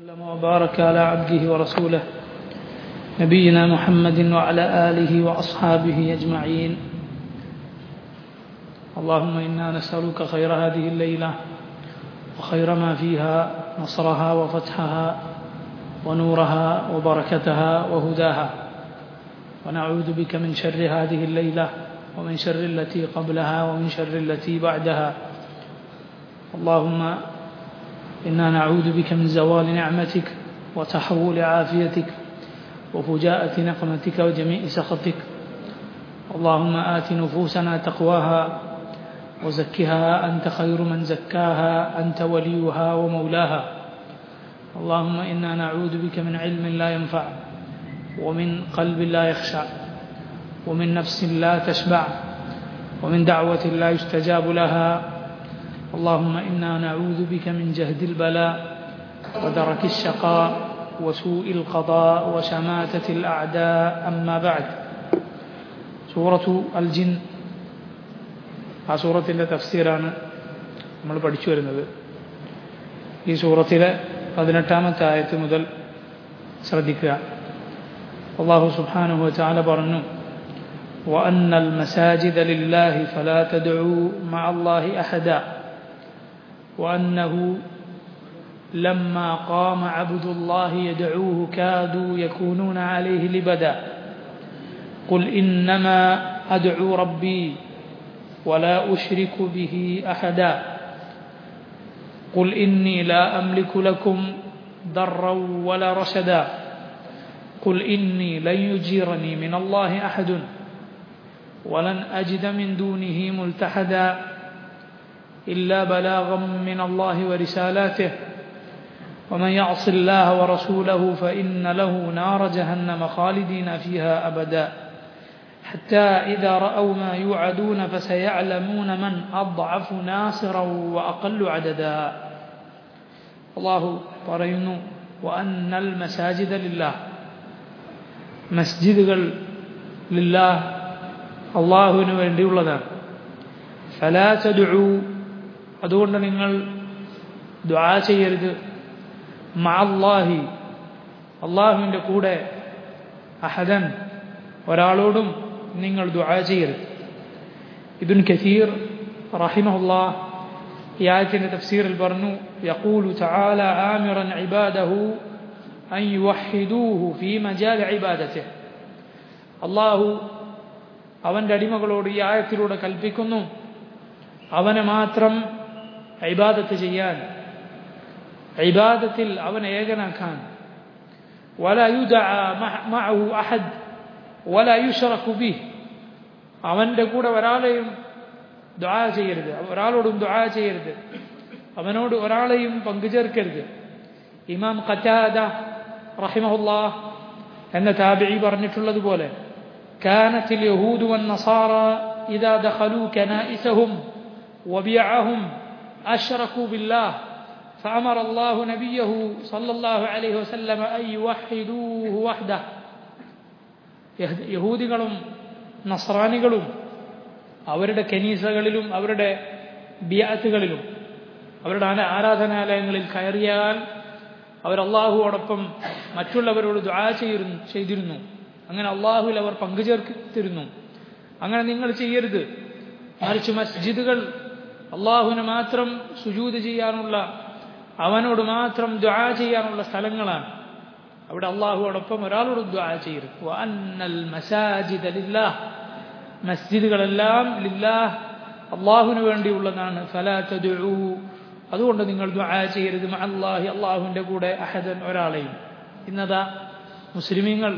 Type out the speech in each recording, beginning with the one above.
وسلم وبارك على عبده ورسوله نبينا محمد وعلى آله وأصحابه أجمعين اللهم إنا نسألك خير هذه الليلة وخير ما فيها نصرها وفتحها ونورها وبركتها وهداها ونعوذ بك من شر هذه الليلة ومن شر التي قبلها ومن شر التي بعدها اللهم إنا نعوذ بك من زوال نعمتك وتحول عافيتك وفجاءة نقمتك وجميع سخطك اللهم آت نفوسنا تقواها وزكها أنت خير من زكاها أنت وليها ومولاها اللهم إنا نعوذ بك من علم لا ينفع ومن قلب لا يخشع ومن نفس لا تشبع ومن دعوة لا يستجاب لها اللهم إنا نعوذ بك من جهد البلاء ودرك الشقاء وسوء القضاء وشماتة الأعداء أما بعد സൂറത്തു അൽ ജിൻ ആ സൂറത്തിൻ്റെ തഫ്സീറാണ് നമ്മൾ പഠിച്ചു വരുന്നത് ഈ സൂറത്തിലെ പതിനെട്ടാമത്തെ ആയത്ത് മുതൽ ശ്രദ്ധിക്കുക അള്ളാഹു സുബ്ഹാനഹു ചാല പറഞ്ഞു وأن المساجد لله فلا تدعوا مع الله أحدا وأنه لما قام عبد الله يدعوه كادوا يكونون عليه لبدا قل إنما أدعو ربي ولا أشرك به أحدا قل إني لا أملك لكم ضرا ولا رشدا قل إني لن يجيرني من الله أحد ولن أجد من دونه ملتحدا إلا بلاغا من الله ورسالاته ومن يعص الله ورسوله فإن له نار جهنم خالدين فيها أبدا حتى إذا رأوا ما يوعدون فسيعلمون من أضعف ناصرا وأقل عددا الله പറയുന്നു وأن المساجد لله മസ്ജിദുകൾ ലില്ലാഹ് അള്ളാഹുവിന് വേണ്ടിയുള്ളതാണ് ഫലാ തദുഉ അതുകൊണ്ട് നിങ്ങൾ ദുആ ചെയ്യരുത് മഅല്ലാഹി അള്ളാഹുവിൻ്റെ കൂടെ അഹദൻ ഒരാളോടും നിങ്ങൾ ദുആ ചെയ്യരുത് ഇബിൻ കസീർ റഹിമഹുല്ലാ ഈ ആയത്തിൻ്റെ തഫ്സീറിൽ പറഞ്ഞു യഖൂലു തആല ആമിറൻ ഇബാദഹു അൻ യുവഹിദൂഹു ഫീ മജാൽ ഇബാദത്തിഹ് അള്ളാഹു അവൻ്റെ അടിമകളോട് ഈ ആയത്തിലൂടെ കൽപ്പിക്കുന്നു അവനെ മാത്രം ഇബാദത്ത് ചെയ്യാൻ ഇബാദത്തിൽ അവനെ ഏകനാക്കാൻ ولا يدعى معه أحد ولا يشرك به അവൻ്റെ കൂടെ ഒരാളെയും ദുആ ചെയ്യരുത് ഒരാളോടും ദുആ ചെയ്യരുത് അവനോട് ഒരാളെയും പങ്കുചേർക്കരുത് ഇമാം ഖറ്റാദ റഹിമഹുല്ലാ എന്ന താബിഈ പറഞ്ഞിട്ടുള്ളതുപോലെ كانت اليهود والنصارى إذا دخلوا كنائسهم وبيعهم أشركوا بالله فأمر الله نبيه صلى الله عليه وسلم أن يوحدوه وحده യഹൂദികളും നസ്രാനികളും അവരുടെ കനീസകളിലും അവരുടെ ബിയാത്തുകളിലും അവരുടെ ആരാധനാലയങ്ങളിൽ കയറിയാൽ അവർ അള്ളാഹുവോടൊപ്പം മറ്റുള്ളവരോട് ദുആ ചെയ്തിരുന്നു ചെയ്തിരുന്നു അങ്ങനെ അള്ളാഹുവിൽ അവർ പങ്കുചേർത്തിരുന്നു അങ്ങനെ നിങ്ങൾ ചെയ്യരുത് മറിച്ച് മസ്ജിദുകൾ അള്ളാഹുവിന് മാത്രം സുജൂത് ചെയ്യാനുള്ള അവനോട് മാത്രം ദുആ ചെയ്യാനുള്ള സ്ഥലങ്ങളാണ് അവിടെ അള്ളാഹുവോടൊപ്പം ഒരാളോട് ദുആ ചെയ്യരുത് അന്നൽ മസാജിദ് ലില്ലാഹ് മസ്ജിദുകളെല്ലാം ലില്ലാഹ് അള്ളാഹുവിന് വേണ്ടിയുള്ളതാണ് ഫലാ തദുഉ അതുകൊണ്ട് നിങ്ങൾ ദുആ ചെയ്യരുത് അള്ളാഹി അള്ളാഹുവിൻ്റെ കൂടെ അഹദൻ ഒരാളെയും ഇന്നതാ മുസ്ലിമീങ്ങൾ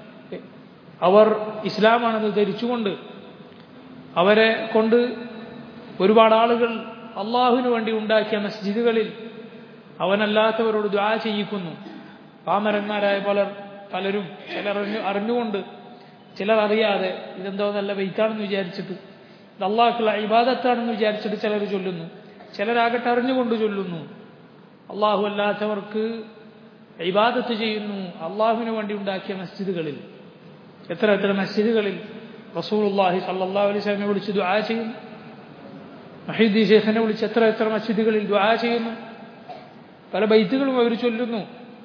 അവർ ഇസ്ലാമാണെന്ന് ധരിച്ചുകൊണ്ട് അവരെ കൊണ്ട് ഒരുപാട് ആളുകൾ അള്ളാഹുവിന് വേണ്ടി ഉണ്ടാക്കിയ മസ്ജിദുകളിൽ അവനല്ലാത്തവരോട് ദ്വാ ചെയ്യിക്കുന്നു പാമരന്മാരായ പലർ പലരും ചിലർ അറിഞ്ഞു അറിഞ്ഞുകൊണ്ട് ചിലർ അറിയാതെ ഇതെന്തോ നല്ല വെയ്ത്താണെന്ന് വിചാരിച്ചിട്ട് ഇത് അള്ളാഹുള്ള ഇബാദത്താണെന്ന് വിചാരിച്ചിട്ട് ചിലർ ചൊല്ലുന്നു ചിലരാകട്ടെ അറിഞ്ഞുകൊണ്ട് ചൊല്ലുന്നു അള്ളാഹു അല്ലാത്തവർക്ക് ഇബാദത്ത് ചെയ്യുന്നു അള്ളാഹുവിന് വേണ്ടി ഉണ്ടാക്കിയ മസ്ജിദുകളിൽ എത്ര എത്ര മസ്ജിദുകളിൽ റസൂലുള്ളാഹി സല്ലല്ലാഹു അലൈഹി വസല്ലമയെ വിളിച്ച് ദുആ ചെയ്യുന്നു മഹീദ്ദീൻ ഷെയ്ഖിനെ വിളിച്ച് എത്ര എത്ര മസ്ജിദുകളിൽ ദുആ ചെയ്യുന്നു പല ബൈത്തുകളും അവർ ചൊല്ലുന്നു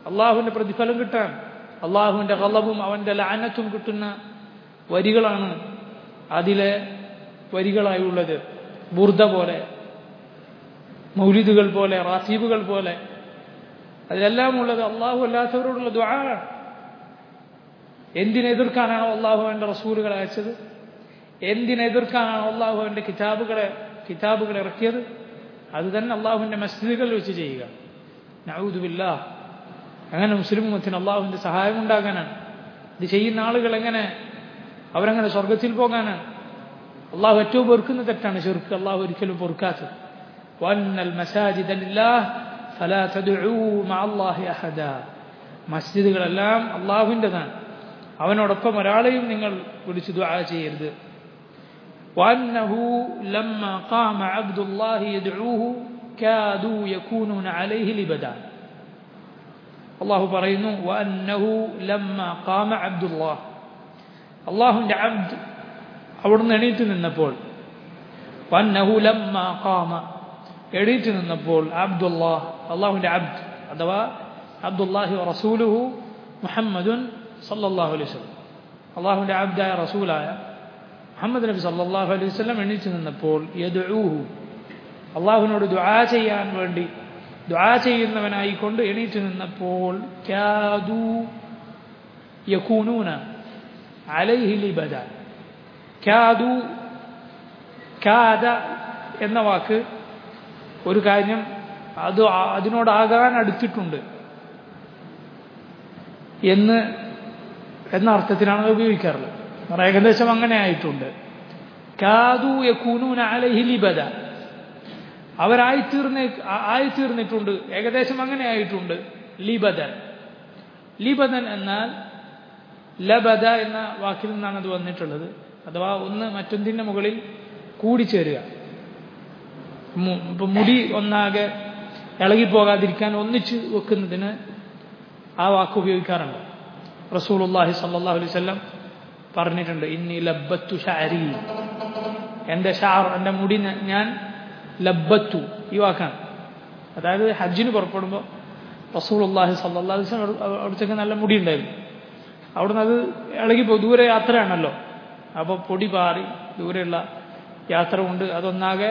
അള്ളാഹുവിൻ്റെ പ്രതിഫലം കിട്ടാൻ അള്ളാഹുവിൻ്റെ കള്ളവും അവൻ്റെ ലാനത്തും കിട്ടുന്ന വരികളാണ് അതിലെ വരികളായുള്ളത് ബുർദ പോലെ മൗലിദുകൾ പോലെ റാസീബുകൾ പോലെ അതിലെല്ലാം ഉള്ളത് അള്ളാഹു അല്ലാത്തവരോടുള്ള ദ്വാരാണ് എന്തിനെതിർക്കാനാണോ അള്ളാഹു അവൻ്റെ റസൂലുകൾ അയച്ചത് എന്തിനെതിർക്കാനാണോ അള്ളാഹു അവൻ്റെ കിതാബുകളെ കിതാബുകൾ ഇറക്കിയത് അത് തന്നെ അള്ളാഹുവിൻ്റെ മസ്ജിദുകളിൽ വെച്ച് ചെയ്യുക നൗദുബില്ല അങ്ങനെ മുസ്ലിം മുത്തിന് അള്ളാഹുവിൻ്റെ സഹായം ഉണ്ടാകാനാണ് ഇത് ചെയ്യുന്ന ആളുകൾ എങ്ങനെ അവരങ്ങനെ സ്വർഗത്തിൽ പോകാനാണ് അള്ളാഹു ഏറ്റവും പൊറുക്കുന്ന തെറ്റാണ് ചെറുക്ക് അള്ളാഹു ഒരിക്കലും പൊറുക്കാത്തത് വന്നൽ മസാജിദ് ഫലാ തദ്ഉ മഅല്ലാഹി അഹദ മസ്ജിദുകളെല്ലാം അള്ളാഹുവിൻ്റെതാണ് അവനോടൊപ്പം ഒരാളെയും നിങ്ങൾ വിളിച്ചു ദുആ ചെയ്യരുത് وأنه لما قام عبد الله يدعوه كادوا يكونون عليه لبدا الله പറയുന്നു وأنه لما قام عبد الله അള്ളാഹുവിൻ്റെ അബ്ദ് അവിടുന്ന് എണീറ്റ് നിന്നപ്പോൾ വന്നഹു ലമ്മ ഖാമ എണീറ്റ് നിന്നപ്പോൾ അബ്ദുല്ലാഹ് അള്ളാഹുവിൻ്റെ അബ്ദ് അഥവാ അബ്ദുല്ലാഹി റസൂലുഹു മുഹമ്മദുൻ സല്ലല്ലാഹു അലൈഹി വസല്ലം അള്ളാഹുവിൻ്റെ അബ്ദായ റസൂലായ മുഹമ്മദ് നബി സല്ലല്ലാഹു അലൈഹി വസല്ലം എണീറ്റ് നിന്നപ്പോൾ യദ്ഊഹു അള്ളാഹുവിനോട് ദുആ ചെയ്യാൻ വേണ്ടി ദുആ ചെയ്യുന്നവനായിക്കൊണ്ട് എണീറ്റ് നിന്നപ്പോൾ കാദു യകൂനൂന അലൈഹി ലിബദ കാദു കാദ എന്ന വാക്ക് ഒരു കാര്യം അത് അതിനോടാകാൻ അടുത്തിട്ടുണ്ട് എന്ന് എന്ന അർത്ഥത്തിലാണ് അത് ഉപയോഗിക്കാറുള്ളത് ഏകദേശം അങ്ങനെ ആയിട്ടുണ്ട് കാദു യക്കൂനൂന അലൈഹി ലിബദ അവരായിത്തീർന്ന ആയിത്തീർന്നിട്ടുണ്ട് ഏകദേശം അങ്ങനെ ആയിട്ടുണ്ട് ലിബദൻ ലിബദൻ എന്നാൽ ലബദ എന്ന വാക്കിൽ നിന്നാണ് അത് വന്നിട്ടുള്ളത് അഥവാ ഒന്ന് മറ്റൊന്നിൻ്റെ മുകളിൽ കൂടിച്ചേരുക ഇപ്പം മുടി ഒന്നാകെ ഇളകിപ്പോകാതിരിക്കാൻ ഒന്നിച്ച് വെക്കുന്നതിന് ആ വാക്ക് ഉപയോഗിക്കാറുണ്ട് റസൂലുല്ലാഹി സല്ലാഹു അലൈഹി സ്വല്ലം പറഞ്ഞിട്ടുണ്ട് ഇന്നി ലബ്ബത്തു ഷാരി എൻ്റെ ഷാർ എൻ്റെ മുടി ഞാൻ ലബ്ബത്തു ഈ വാക്കാണ് അതായത് ഹജ്ജിന് പുറപ്പെടുമ്പോൾ റസൂലുല്ലാഹി സല്ലാ അലൈഹി സ്വലം അവിടുത്തേക്ക് നല്ല മുടി ഉണ്ടായിരുന്നു അവിടുന്ന് അത് ഇളകിപ്പോ ദൂരെ യാത്രയാണല്ലോ അപ്പോൾ പൊടി പാറി ദൂരെയുള്ള യാത്ര കൊണ്ട് അതൊന്നാകെ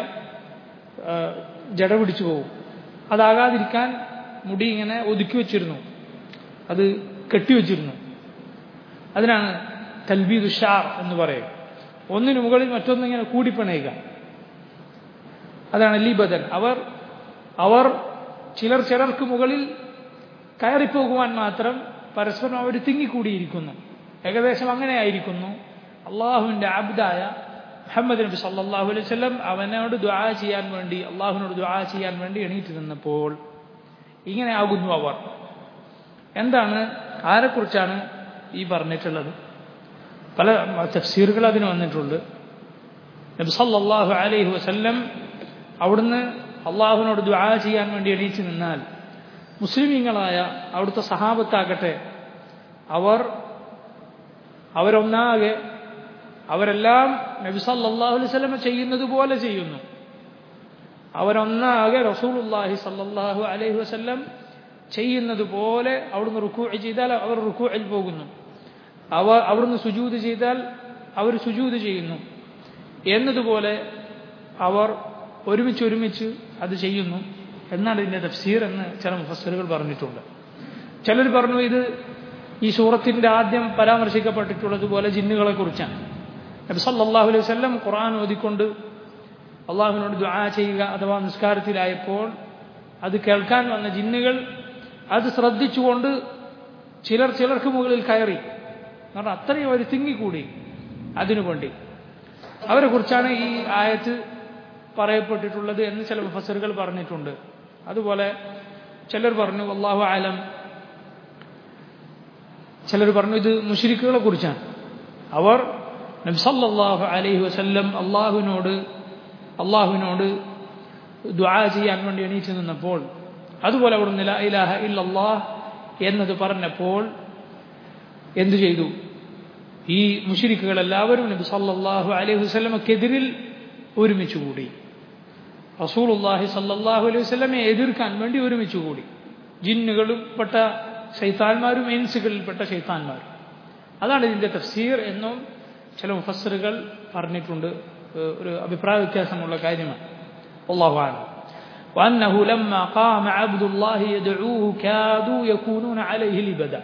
ജട പിടിച്ചു പോകും അതാകാതിരിക്കാൻ മുടി ഇങ്ങനെ ഒതുക്കി വെച്ചിരുന്നു അത് കെട്ടിവെച്ചിരുന്നു അതിനാണ് തൽബീദ് ഷാർ എന്ന് പറയും ഒന്നിനു മുകളിൽ മറ്റൊന്നിങ്ങനെ കൂടിപ്പണയുക അതാണ് ലീബദൻ അവർ അവർ ചിലർ ചിലർക്ക് മുകളിൽ കയറിപ്പോകുവാൻ മാത്രം പരസ്പരം അവർ തിങ്ങിക്കൂടിയിരിക്കുന്നു ഏകദേശം അങ്ങനെ ആയിരിക്കുന്നു അള്ളാഹുവിൻ്റെ അബ്ദായ മുഹമ്മദ് നബി സല്ലാഹു അലൈഹി സ്വലം അവനോട് ദ്വാ ചെയ്യാൻ വേണ്ടി അള്ളാഹുവിനോട് ദ്വാ ചെയ്യാൻ വേണ്ടി എണീറ്റ് നിന്നപ്പോൾ ഇങ്ങനെ ആകുന്നു അവർ എന്താണ് ആരെക്കുറിച്ചാണ് ഈ പറഞ്ഞിട്ടുള്ളത് പല തഫ്സീറുകൾ അതിന് വന്നിട്ടുണ്ട് നബി സല്ലാഹു അലൈഹി വസല്ലം അവിടുന്ന് അള്ളാഹുവിനോട് ദ്വാ ചെയ്യാൻ വേണ്ടി എണീറ്റ് നിന്നാൽ മുസ്ലിമീങ്ങളായ അവിടുത്തെ സഹാബത്താകട്ടെ അവർ അവരൊന്നാകെ അവരെല്ലാം നബി സല്ലല്ലാഹു അലൈഹി വസല്ലം ചെയ്യുന്നത് പോലെ ചെയ്യുന്നു അവരൊന്നാകെ റസൂലുള്ളാഹി സല്ലല്ലാഹു അലൈഹി വസല്ലം ചെയ്യുന്നത് പോലെ അവിടുന്ന് റുക്കൂ ചെയ്താൽ അവർ റുക്കൂയിൽ പോകുന്നു അവർ അവിടുന്ന് സുജൂത് ചെയ്താൽ അവർ സുജൂത് ചെയ്യുന്നു എന്നതുപോലെ അവർ ഒരുമിച്ച് ഒരുമിച്ച് അത് ചെയ്യുന്നു എന്നാണ് ഇതിൻ്റെ തഫ്സീർ എന്ന് ചില മുഫസ്സറുകൾ പറഞ്ഞിട്ടുണ്ട് ചിലർ പറഞ്ഞു ഇത് ഈ സൂറത്തിൻ്റെ ആദ്യം പരാമർശിക്കപ്പെട്ടിട്ടുള്ളതുപോലെ ജിന്നുകളെ കുറിച്ചാണ് നബി സല്ലല്ലാഹു അലൈഹി വസല്ലം ഖുർആൻ ഓതിക്കൊണ്ട് അള്ളാഹുവിനോട് ദുആ ചെയ്യുക അഥവാ നിസ്കാരത്തിലായപ്പോൾ അത് കേൾക്കാൻ വന്ന ജിന്നുകൾ അത് ശ്രദ്ധിച്ചുകൊണ്ട് ചിലർ ചിലർക്ക് മുകളിൽ കയറി കാരണം അത്രയും അവർ തിങ്ങിക്കൂടി അതിനു വേണ്ടി അവരെ കുറിച്ചാണ് ഈ ആയത്ത് പറയപ്പെട്ടിട്ടുള്ളത് എന്ന് ചില മുഫസറുകൾ പറഞ്ഞിട്ടുണ്ട് അതുപോലെ ചിലർ പറഞ്ഞു അള്ളാഹു ആലം ചിലർ പറഞ്ഞു ഇത് മുഷരിക്കുകളെ കുറിച്ചാണ് അവർ നബ്സല്ലാഹു അലൈഹി വസല്ലം അള്ളാഹുവിനോട് അള്ളാഹുവിനോട് ദുആ ചെയ്യാൻ വേണ്ടി എണീച്ചു നിന്നപ്പോൾ അതുപോലെ അവിടെ നില ഇലാഹ ഇല്ലല്ലാഹ് എന്നത് പറഞ്ഞപ്പോൾ എന്തു ചെയ്തു ഈ മുഷിരിക്കുകൾ എല്ലാവരും നബി സല്ലല്ലാഹു അലൈഹി വസല്ലമക്കെതിരിൽ ഒരുമിച്ച് കൂടി റസൂലുള്ളാഹി സല്ലല്ലാഹു അലൈഹി വസല്ലമയെ എതിർക്കാൻ വേണ്ടി ഒരുമിച്ച് കൂടി ജിന്നുകളും പെട്ട ഷെയ്ത്താന്മാരും ഇൻസുകളിൽപ്പെട്ട ഷെയ്ത്താന്മാരും അതാണ് ഇതിൻ്റെ തഫ്സീർ എന്നും ചില മുഫസ്സറുകൾ പറഞ്ഞിട്ടുണ്ട് ഏഹ് ഒരു അഭിപ്രായ വ്യത്യാസമുള്ള കാര്യമാണ് അള്ളാഹു ആലം وأنه لما قام عبد الله يدعوه كادوا يكونون عليه لبدا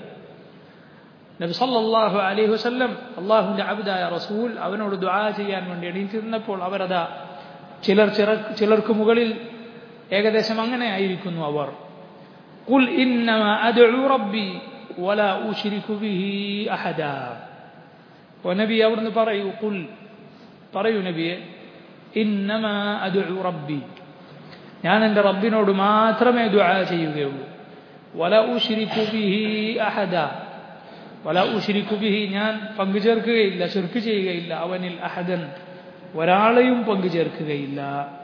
നബി സല്ലല്ലാഹു അലൈഹി വസല്ലം അള്ളാഹുവിൻ്റെ അബ്ദായ റസൂൽ അവനോട് ദുആ ചെയ്യാൻ വേണ്ടി എണീറ്റിരുന്നപ്പോൾ അവരതാ ചിലർ ചിറ ചിലർക്ക് മുകളിൽ ഏകദേശം അങ്ങനെ ആയിരിക്കുന്നു അവർ قل إنما أدعو ربي ولا أشرك به أحدا ونبي അവിടുന്ന് പറയൂ قل പറയൂ നബിയെ إنما أدعو ربي ഞാൻ എൻ്റെ റബ്ബിനോട് മാത്രമേ ദുആ ചെയ്യുകയുള്ളൂ വല ഉഷിരിക്കു ബിഹി അഹദ വല ഉഷിരിക്കു ബിഹി ഞാൻ പങ്കുചേർക്കുകയില്ല ശിർക്ക് ചെയ്യുകയില്ല അവനിൽ അഹദൻ ഒരാളെയും പങ്കുചേർക്കുകയില്ല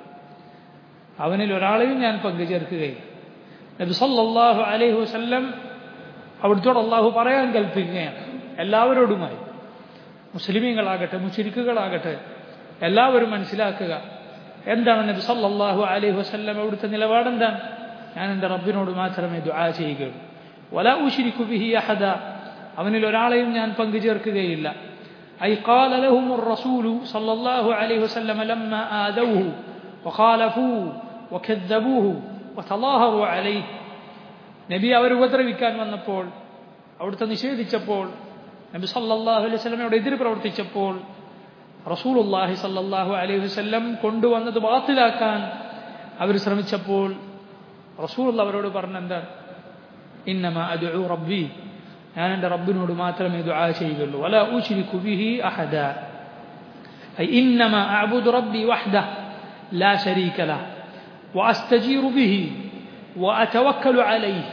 അവനിൽ ഒരാളെയും ഞാൻ പങ്കുചേർക്കുകയില്ല നബി സല്ലല്ലാഹു അലൈഹി വസല്ലം അവിടുത്തോട് അള്ളാഹു പറയാൻ കൽപ്പിക്കുകയാണ് എല്ലാവരോടുമായി മുസ്ലിമീങ്ങളാകട്ടെ മുഷിരിക്കുകളാകട്ടെ എല്ലാവരും മനസ്സിലാക്കുക എന്താണ് നബി സല്ലല്ലാഹു അലൈഹി വസല്ലം അവിടുത്തെ നിലപാടെന്താണ് ഞാൻ എൻ്റെ റബ്ബിനോട് മാത്രമേ ദുആ ചെയ്യുകയുള്ളൂ വല ഉഷിരിക്കു ബിഹി അഹദ അവനിൽ ഒരാളെയും ഞാൻ പങ്കുചേർക്കുകയില്ല أي قال لهم الرسول صلى الله عليه وسلم لما آذوه وخالفوه وكذبوه وتظاهروا عليه നബി അവർ ഉപദ്രവിക്കാൻ വന്നപ്പോൾ അവിടുത്തെ നിഷേധിച്ചപ്പോൾ നബി സല്ലല്ലാഹു അലൈഹി വസല്ലമയോട് എതിര് പ്രവർത്തിച്ചപ്പോൾ റസൂലുള്ളാഹി സല്ലല്ലാഹു അലൈഹി വസല്ലം കൊണ്ടുവന്നത് ബാത്തിലാക്കാൻ അവർ ശ്രമിച്ചപ്പോൾ റസൂൽ അവരോട് പറഞ്ഞെന്താ ഇന്നമ അദ്ഉ റബ്ബി ഞാൻ എൻ്റെ റബ്ബിനോട് മാത്രമേ ദുആ ചെയ്യുകയുള്ളൂ വല ഉശ്രികു ബിഹി അഹദ أي إنما أعبد ربي وحده لا شريك له وأستجير به وأتوكل عليه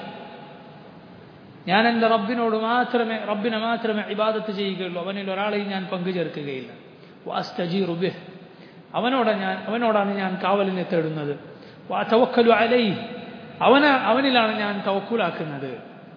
ഞാൻ എൻ്റെ റബ്ബിനോട് മാത്രമേ റബ്ബിനെ മാത്രമേ ഇബാദത്ത് ചെയ്യുകയുള്ളൂ അവനിൽ ഒരാളെയും ഞാൻ പങ്കുചേർക്കുകയില്ല വാസ്തജീറു ബിഹ് അവനോട് ഞാൻ അവനോടാണ് ഞാൻ കാവലിനെ തേടുന്നത് വാ തവക്കലു അലൈ അവന അവനിലാണ് ഞാൻ തവക്കുലാക്കുന്നത്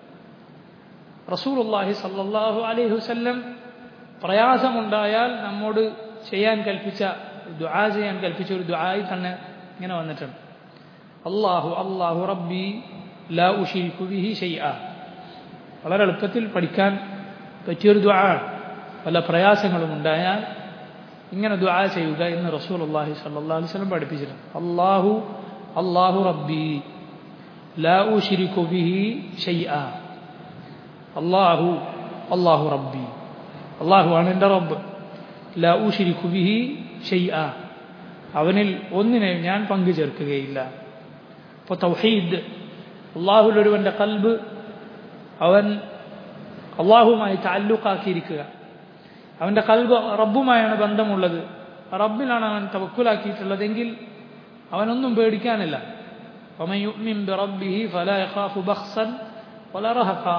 റസൂലുള്ളാഹി സല്ലല്ലാഹു അലൈഹി വസല്ലം പ്രയാസമുണ്ടായാൽ നമ്മോട് ചെയ്യാൻ കൽപ്പിച്ച ദുആ ചെയ്യാൻ കൽപ്പിച്ച ഒരു ദുആയി തന്നെ ഇങ്ങനെ വന്നിട്ടുണ്ട് അള്ളാഹു അള്ളാഹു റബ്ബി ലാ ഉഷീഖു ബിഹി ഷൈഅ വളരെ എളുപ്പത്തിൽ പഠിക്കാൻ പറ്റിയൊരു ദുആ പല പ്രയാസങ്ങളും ഉണ്ടായാൽ ഇങ്ങനെ ദുആ ചെയ്യുക എന്ന് റസൂൽ അള്ളാഹി സല്ലല്ലാഹു അലൈഹി വസല്ലം പഠിപ്പിച്ചിട്ടുണ്ട് അള്ളാഹു അള്ളാഹു റബ്ബി ലാ ഉഷിരിക്കു ബിഹി ഷൈഅ അള്ളാഹു അള്ളാഹു റബ്ബി അള്ളാഹു ആണ് എൻ്റെ റബ്ബ് ലാ ഉഷിരിക്കു ബിഹി ഷൈഅ അവനിൽ ഒന്നിനെയും ഞാൻ പങ്കു ചേർക്കുകയില്ല ഇപ്പോൾ തൗഹീദ് അള്ളാഹുൽ ഒരുവൻ്റെ കൽബ് അവൻ അള്ളാഹുമായി താല്ലുക്കാക്കിയിരിക്കുക അവൻ്റെ കൽബ് റബ്ബുമായാണ് ബന്ധമുള്ളത് റബ്ബിലാണ് അവൻ തവക്കുലാക്കിയിട്ടുള്ളതെങ്കിൽ അവനൊന്നും പേടിക്കാനില്ല ومن يؤمن بربه فلا يخاف بخسا ولا رهقا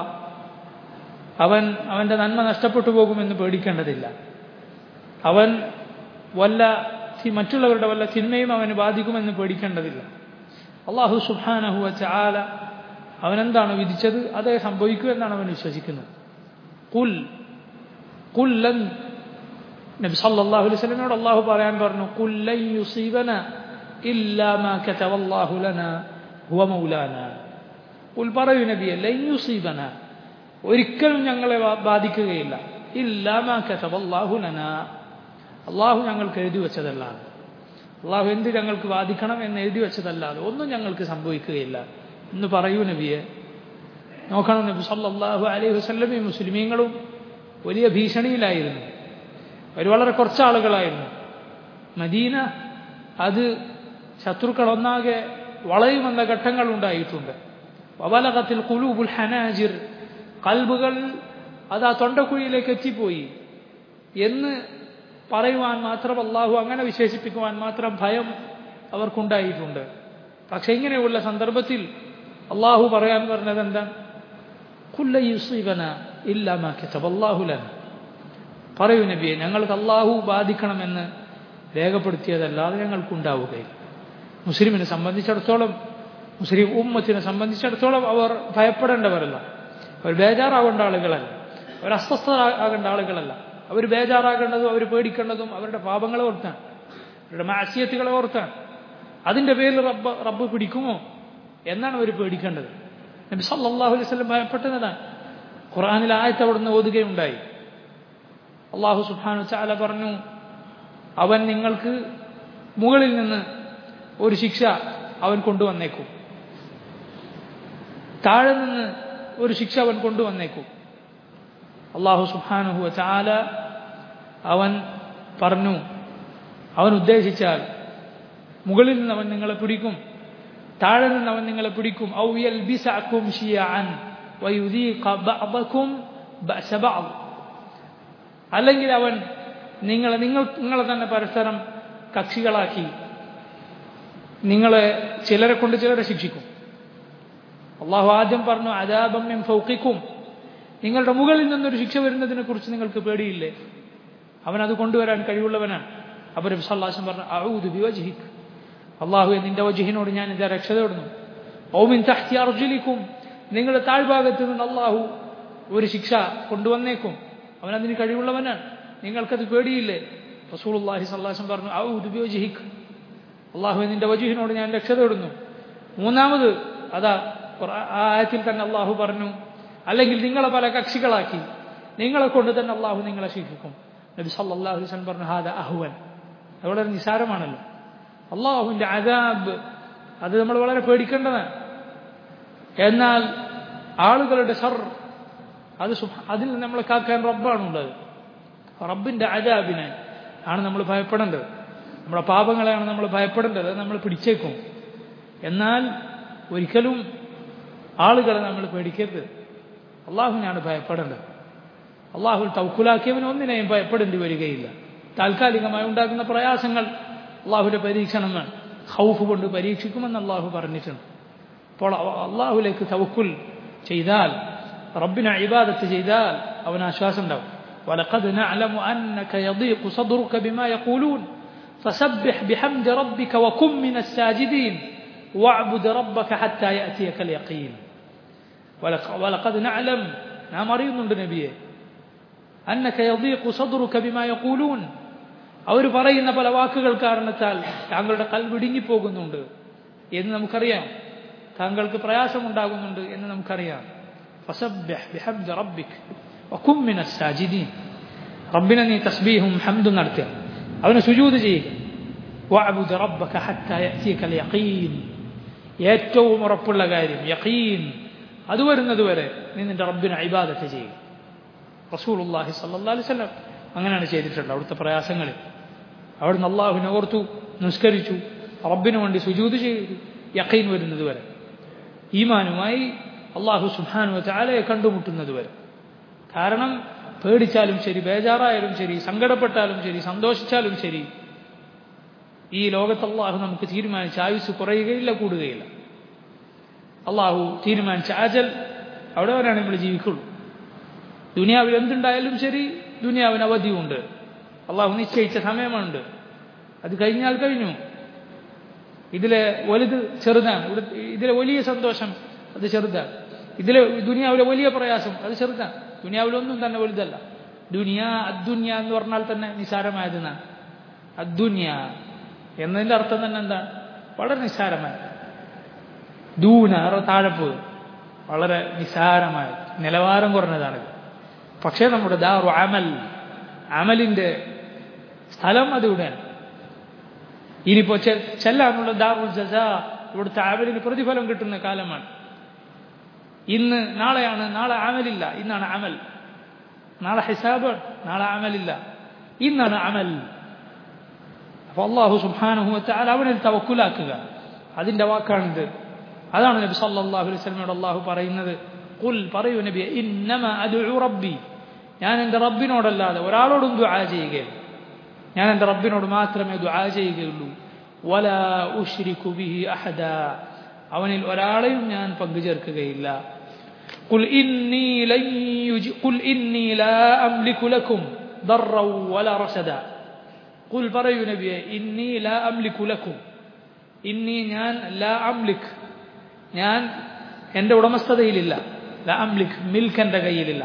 അവൻ അവൻ്റെ നന്മ നഷ്ടപ്പെട്ടു പോകുമെന്ന് പേടിക്കേണ്ടതില്ല അവൻ വല്ല മറ്റുള്ളവരുടെ വല്ല തിന്മയും അവന് ബാധിക്കുമെന്ന് പേടിക്കേണ്ടതില്ല അള്ളാഹു സുബാനഹു ചാല അവനെന്താണ് വിധിച്ചത് അതേ സംഭവിക്കൂ എന്നാണ് അവൻ വിശ്വസിക്കുന്നത് കുൽ കുല്ലൻ നബി സല്ലല്ലാഹു അലൈഹി വസല്ലമയോട് അള്ളാഹു പറയാൻ പറഞ്ഞു കുല്ലൻ യുസീബന ഇല്ലാ മാ കതവല്ലാഹു ലനാ ഹുവ മൗലാന കുൽ പറയൂ നബിയെ ലൻ യുസീബന ഒരിക്കലും ഞങ്ങളെ ബാധിക്കുകയില്ല ഇല്ലാ മാ കതവല്ലാഹു ലനാ അള്ളാഹു ഞങ്ങൾക്ക് എഴുതി വെച്ചതല്ലാതെ അള്ളാഹു എന്ത് ഞങ്ങൾക്ക് ബാധിക്കണം എന്ന് എഴുതി വെച്ചതല്ലാതെ ഒന്നും ഞങ്ങൾക്ക് സംഭവിക്കുകയില്ല എന്ന് പറയൂ നബിയെ നോക്കണം നബി സല്ലല്ലാഹു അലൈഹി വസല്ലമയും മുസ്ലിമീങ്ങളും വലിയ ഭീഷണിയിലായിരുന്നു അവർ വളരെ കുറച്ച് ആളുകളായിരുന്നു മദീന അത് ശത്രുക്കൾ ഒന്നാകെ വളയുമെന്ന ഘട്ടങ്ങൾ ഉണ്ടായിട്ടുണ്ട് വബലകത്തിൽ കുലൂബുൽ ഹനാജിർ കൽബുകൾ അത് ആ തൊണ്ടക്കുഴിയിലേക്ക് എത്തിപ്പോയി എന്ന് പറയുവാൻ മാത്രം അള്ളാഹു അങ്ങനെ വിശേഷിപ്പിക്കുവാൻ മാത്രം ഭയം അവർക്കുണ്ടായിട്ടുണ്ട് പക്ഷെ ഇങ്ങനെയുള്ള സന്ദർഭത്തിൽ അള്ളാഹു പറയാൻ പറഞ്ഞത് എന്താ കുല്ല യുസീബന ഇല്ലാമാക്കിത്തബല്ലാഹുലൻ പറയൂ നബിയെ ഞങ്ങൾക്ക് അള്ളാഹു ബാധിക്കണമെന്ന് രേഖപ്പെടുത്തിയതല്ലാതെ ഞങ്ങൾക്കുണ്ടാവുകയില്ല മുസ്ലിമിനെ സംബന്ധിച്ചിടത്തോളം മുസ്ലിം ഉമ്മത്തിനെ സംബന്ധിച്ചിടത്തോളം അവർ ഭയപ്പെടേണ്ടവരല്ല അവർ ബേജാറാവേണ്ട ആളുകളല്ല അവർ അസ്വസ്ഥരാകേണ്ട ആളുകളല്ല അവർ ബേജാറാകേണ്ടതും അവർ പേടിക്കേണ്ടതും അവരുടെ പാപങ്ങളെ ഓർത്താണ് അവരുടെ മാസ്യത്തുകളെ ഓർത്താണ് അതിൻ്റെ പേരിൽ റബ്ബ് റബ്ബ് പിടിക്കുമോ എന്നാണ് അവർ പേടിക്കേണ്ടത് നബി സല്ലല്ലാഹു അലൈഹി വസല്ലം ഭയപ്പെട്ടതാണ് ഖുർആനിൽ ആയത്ത് അവിടുന്ന് ഓതുകയുണ്ടായി അള്ളാഹു സുബ്ഹാനഹു വതആല പറഞ്ഞു അവൻ നിങ്ങൾക്ക് മുകളിൽ നിന്ന് ഒരു ശിക്ഷ അവൻ കൊണ്ടുവന്നേക്കും താഴെ നിന്ന് ഒരു ശിക്ഷ അവൻ കൊണ്ടുവന്നേക്കും അള്ളാഹു സുബ്ഹാനഹു വതആല അവൻ പറഞ്ഞു അവൻ ഉദ്ദേശിച്ചാൽ മുകളിൽ നിന്ന് അവൻ നിങ്ങളെ പിടിക്കും താഴെ നിന്ന് അവൻ നിങ്ങളെ പിടിക്കും ഔ യൽബിസഅകും ശിയഅൻ വയുദീഖ ബഅദകും ബഅസ ബഅദ് അല്ലെങ്കിൽ അവൻ നിങ്ങളെ നിങ്ങൾ നിങ്ങളെ തന്നെ പരസ്പരം കക്ഷികളാക്കി നിങ്ങളെ ചിലരെ കൊണ്ട് ചിലരെ ശിക്ഷിക്കും അള്ളാഹു ആദ്യം പറഞ്ഞു അജാബമ്യം ഫൗക്കിക്കും നിങ്ങളുടെ മുകളിൽ നിന്നൊരു ശിക്ഷ വരുന്നതിനെ കുറിച്ച് നിങ്ങൾക്ക് പേടിയില്ലേ അവൻ അത് കൊണ്ടുവരാൻ കഴിവുള്ളവനാണ് അപ്പോൾ നബി സല്ലാസം പറഞ്ഞു ഔദു ബിവജ്ഹിക് അള്ളാഹു നിന്റെ വജുഹിനോട് ഞാൻ ഇതാ രക്ഷ തേടുന്നു ഓമിൻ തഹ്തി അർജുലിക്കും നിങ്ങളുടെ താഴ്ഭാഗത്ത് നിന്ന് അള്ളാഹു ഒരു ശിക്ഷ കൊണ്ടുവന്നേക്കും അവൻ അതിന് കഴിവുള്ളവനാണ് നിങ്ങൾക്കത് പേടിയില്ലേ റസൂലുള്ളാഹി സല്ലാസം പറഞ്ഞു ഔദു ബിവജ്ഹിക് അള്ളാഹു നിന്റെ വജുഹിനോട് ഞാൻ രക്ഷ തേടുന്നു മൂന്നാമത് അതാ ആ ആയത്തിൽ തന്നെ അള്ളാഹു പറഞ്ഞു അല്ലെങ്കിൽ നിങ്ങളെ പല കക്ഷികളാക്കി നിങ്ങളെ കൊണ്ട് തന്നെ അള്ളാഹു നിങ്ങളെ ശിക്ഷിക്കും നബി സല്ലല്ലാഹു അലൈഹി വസല്ലം പറഞ്ഞു ഹാദ അഹ്വൻ അത് വളരെ നിസാരമാണല്ലോ അള്ളാഹുവിൻ്റെ അദാബ് അത് നമ്മൾ വളരെ പേടിക്കേണ്ടതാണ് എന്നാൽ ആളുകളുടെ സർ അത് അതിൽ നിന്ന് നമ്മളെ കാക്കാൻ റബ്ബാണുള്ളത് റബ്ബിൻ്റെ അദാബിനെ ആണ് നമ്മൾ ഭയപ്പെടേണ്ടത് നമ്മുടെ പാപങ്ങളെയാണ് നമ്മൾ ഭയപ്പെടേണ്ടത് അത് നമ്മൾ പിടിച്ചേക്കും എന്നാൽ ഒരിക്കലും ആളുകളെ നമ്മൾ പേടിക്കരുത് അള്ളാഹുവിനാണ് ഭയപ്പെടേണ്ടത് അള്ളാഹുൽ തൗക്കുലാക്കിയവന് ഒന്നിനെയും ഭയപ്പെടേണ്ടി വരികയില്ല താൽക്കാലികമായി ഉണ്ടാകുന്ന പ്രയാസങ്ങൾ അള്ളാഹുവിൻ്റെ പരീക്ഷണമാണ് ഹൗഫ് കൊണ്ട് പരീക്ഷിക്കുമെന്ന് അള്ളാഹു പറഞ്ഞിട്ടുണ്ട് അപ്പോൾ അള്ളാഹുലേക്ക് തവക്കുൽ ചെയ്താൽ റബ്ബിനെ ഇബാദത്ത് ചെയ്താൽ അവന് ആശ്വാസം ഉണ്ടാവും ولقد نعلم أنك يضيق صدرك بما يقولون فسبح بحمد ربك وكن من الساجدين واعبد ربك حتى يأتيك اليقين ولقد نعلم നാം അറിയുന്നുണ്ട് നബിയെ അന്നക യദീഖു സദ്റുക ബിമാ യഖൂലൂൻ അവർ പറയുന്ന പല വാക്കുകൾ കാരണത്താൽ താങ്കളുടെ കൽവിടുങ്ങിപ്പോകുന്നുണ്ട് എന്ന് നമുക്കറിയാം താങ്കൾക്ക് പ്രയാസമുണ്ടാകുന്നുണ്ട് എന്ന് നമുക്കറിയാം ഫസബ്ബിഹ് ബിഹംദി റബ്ബിക് വകും മിനസ് സാജിദീൻ റബ്ബിനെ നീ തസ്ബീഹും ഹംദും നടത്തുക അവനെ സുജൂദ് ചെയ്യുക വഅബുദ് റബ്ബക ഹത്താ യഅതിയകൽ യഖീൻ ഏറ്റവും ഉറപ്പുള്ള കാര്യം യഖീൻ അത് വരുന്നത് വരെ നീ നിന്റെ റബ്ബിനെ ഇബാദത്ത് ചെയ്യുക റസൂലുള്ളാഹി സല്ലല്ലാഹു അലൈഹി വസല്ലം അങ്ങനെയാണ് ചെയ്തിട്ടുണ്ട് അവിടുത്തെ പ്രയാസങ്ങളിൽ അവിടുന്ന് അള്ളാഹുവിനെ ഓർത്തു നിസ്കരിച്ചു റബ്ബിനു വേണ്ടി സുജൂത് ചെയ്തു യഖീൻ വരുന്നത് വരെ ഈമാനുമായി അള്ളാഹു സുഹാനു ചാലയെ കണ്ടുമുട്ടുന്നത് വരെ കാരണം പേടിച്ചാലും ശരി ബേജാറായാലും ശരി സങ്കടപ്പെട്ടാലും ശരി സന്തോഷിച്ചാലും ശരി ഈ ലോകത്ത് അള്ളാഹു നമുക്ക് തീരുമാനിച്ച ആയുസ് കുറയുകയില്ല കൂടുകയില്ല അള്ളാഹു തീരുമാനിച്ച അജൽ അവിടെ വരാണ് നമ്മൾ ജീവിക്കുള്ളൂ ദുനിയാവിൽ എന്തുണ്ടായാലും ശരി ദുനിയാവിന് അവധിയുണ്ട് അള്ളാഹു നിശ്ചയിച്ച സമയമുണ്ട് അത് കഴിഞ്ഞാൽ കഴിഞ്ഞു ഇതിലെ വലുത് ചെറുതാണ് ഇവിടെ ഇതിലെ വലിയ സന്തോഷം അത് ചെറുതാണ് ഇതിലെ ദുനിയാവിലെ വലിയ പ്രയാസം അത് ചെറുതാണ് ദുനിയാവിലൊന്നും തന്നെ വലുതല്ല ദുനിയ അദ്ദുന്യ എന്ന് പറഞ്ഞാൽ തന്നെ നിസാരമായതെന്നാണ് അദ്ദുന്യ എന്നതിൻ്റെ അർത്ഥം തന്നെ എന്താണ് വളരെ നിസ്സാരമായ ദൂന താഴപ്പ് വളരെ നിസ്സാരമായ നിലവാരം കുറഞ്ഞതാണിത് പക്ഷേ നമ്മുടെ ദാറു അമൽ അമലിൻ്റെ സ്ഥലം അതിവിടെയാണ് ഇനിയിപ്പോൾ ചെല്ലാനുള്ള ദാറുൽ ജസ ഇവിടുത്തെ അമലിന് പ്രതിഫലം കിട്ടുന്ന കാലമാണ് ഇന്ന് നാളെയാണ് നാളെ അമലില്ല ഇന്നാണ് അമൽ നാളെ ഹിസാബ് നാളെ അമലില്ല ഇന്നാണ് അമൽ അപ്പോൾ അള്ളാഹു സുബാനുഹുവത്തെ അവനിൽ തവക്കുലാക്കുക അതിൻ്റെ വാക്കാണിത് അതാണ് നബി സല്ലല്ലാഹു അലൈഹി വസല്ലമയോട് അള്ളാഹു പറയുന്നത് കുൽ പറയൂ നബി ഇന്നമ അദ്ഉ റബ്ബി ഞാൻ എൻ്റെ റബ്ബിനോടല്ലാതെ ഒരാളോടും ദുആ ചെയ്യുകയില്ല ഞാൻ എൻ്റെ റബ്ബിനോട് മാത്രമേ ദുആ ചെയ്യുകയുള്ളൂ വല ഉഷ്രിക്കു ബിഹി അഹദ അവനിൽ ഒരാളെയും ഞാൻ പങ്കുചേർക്കുകയില്ല قل إني لن يج... قل إني لا أملك لكم ضرا ولا رشدا قل പറയൂ നബിയെ إني لا أملك لكم إني ഞാൻ لا أملك ഞാൻ എൻ്റെ ഉടമസ്ഥതയിലില്ല ല അംലിക് മിൽക്ക് എൻ്റെ കയ്യിലില്ല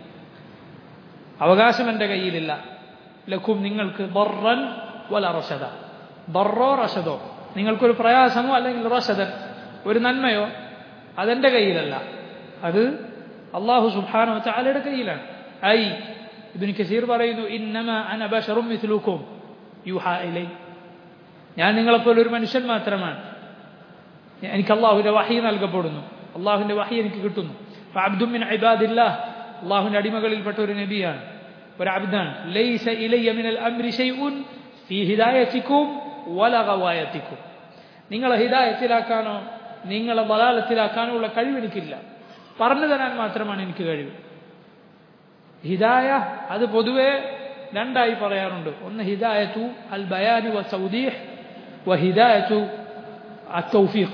അവകാശം എൻ്റെ കയ്യിലില്ല ലക്കും നിങ്ങൾക്ക് ബറൻ വല റഷദ ബറോ റഷദോ നിങ്ങൾക്കൊരു പ്രയാസമോ അല്ലെങ്കിൽ റഷദൻ ഒരു നന്മയോ അതെൻ്റെ കയ്യിലല്ല അത് അള്ളാഹു സുബ്ഹാനഹു വതആലയുടെ കയ്യിലാണ് ഐ ഇബ്നു കസീർ പറയുന്നു ഇന്നമ അന ബശറും മിസ്ലുക്കും യുഹാ ഇലൈ ഞാൻ നിങ്ങളെപ്പോലെ ഒരു മനുഷ്യൻ മാത്രമാണ് എനിക്ക് അള്ളാഹുവിൻ്റെ വഹി നൽകപ്പെടുന്നു അള്ളാഹുവിൻ്റെ വഹി എനിക്ക് കിട്ടുന്നു അബ്ദുമിൻ ഇബാദില്ലാഹ് അള്ളാഹുവിൻ്റെ അടിമകളിൽപ്പെട്ട ഒരു നബിയാണ് ഒരു അബ്ദാണ് ലൈസ ഇലയ്യ മിനൽ അംരി ഷൈഉൻ ഫീ ഹിദായത്തിക്കും വല ഗവായത്തിക്കും നിങ്ങളെ ഹിദായത്തിലാക്കാനോ നിങ്ങളെ ബലാലത്തിലാക്കാനോ ഉള്ള കഴിവ് എനിക്കില്ല പറഞ്ഞു തരാൻ മാത്രമാണ് എനിക്ക് കഴിവ് ഹിദായ അത് പൊതുവെ രണ്ടായി പറയാറുണ്ട് ഒന്ന് ഹിദായത്തു അൽ ബയാനി വ സൗദീഹ് വ ഹിദായത്തു التوفيق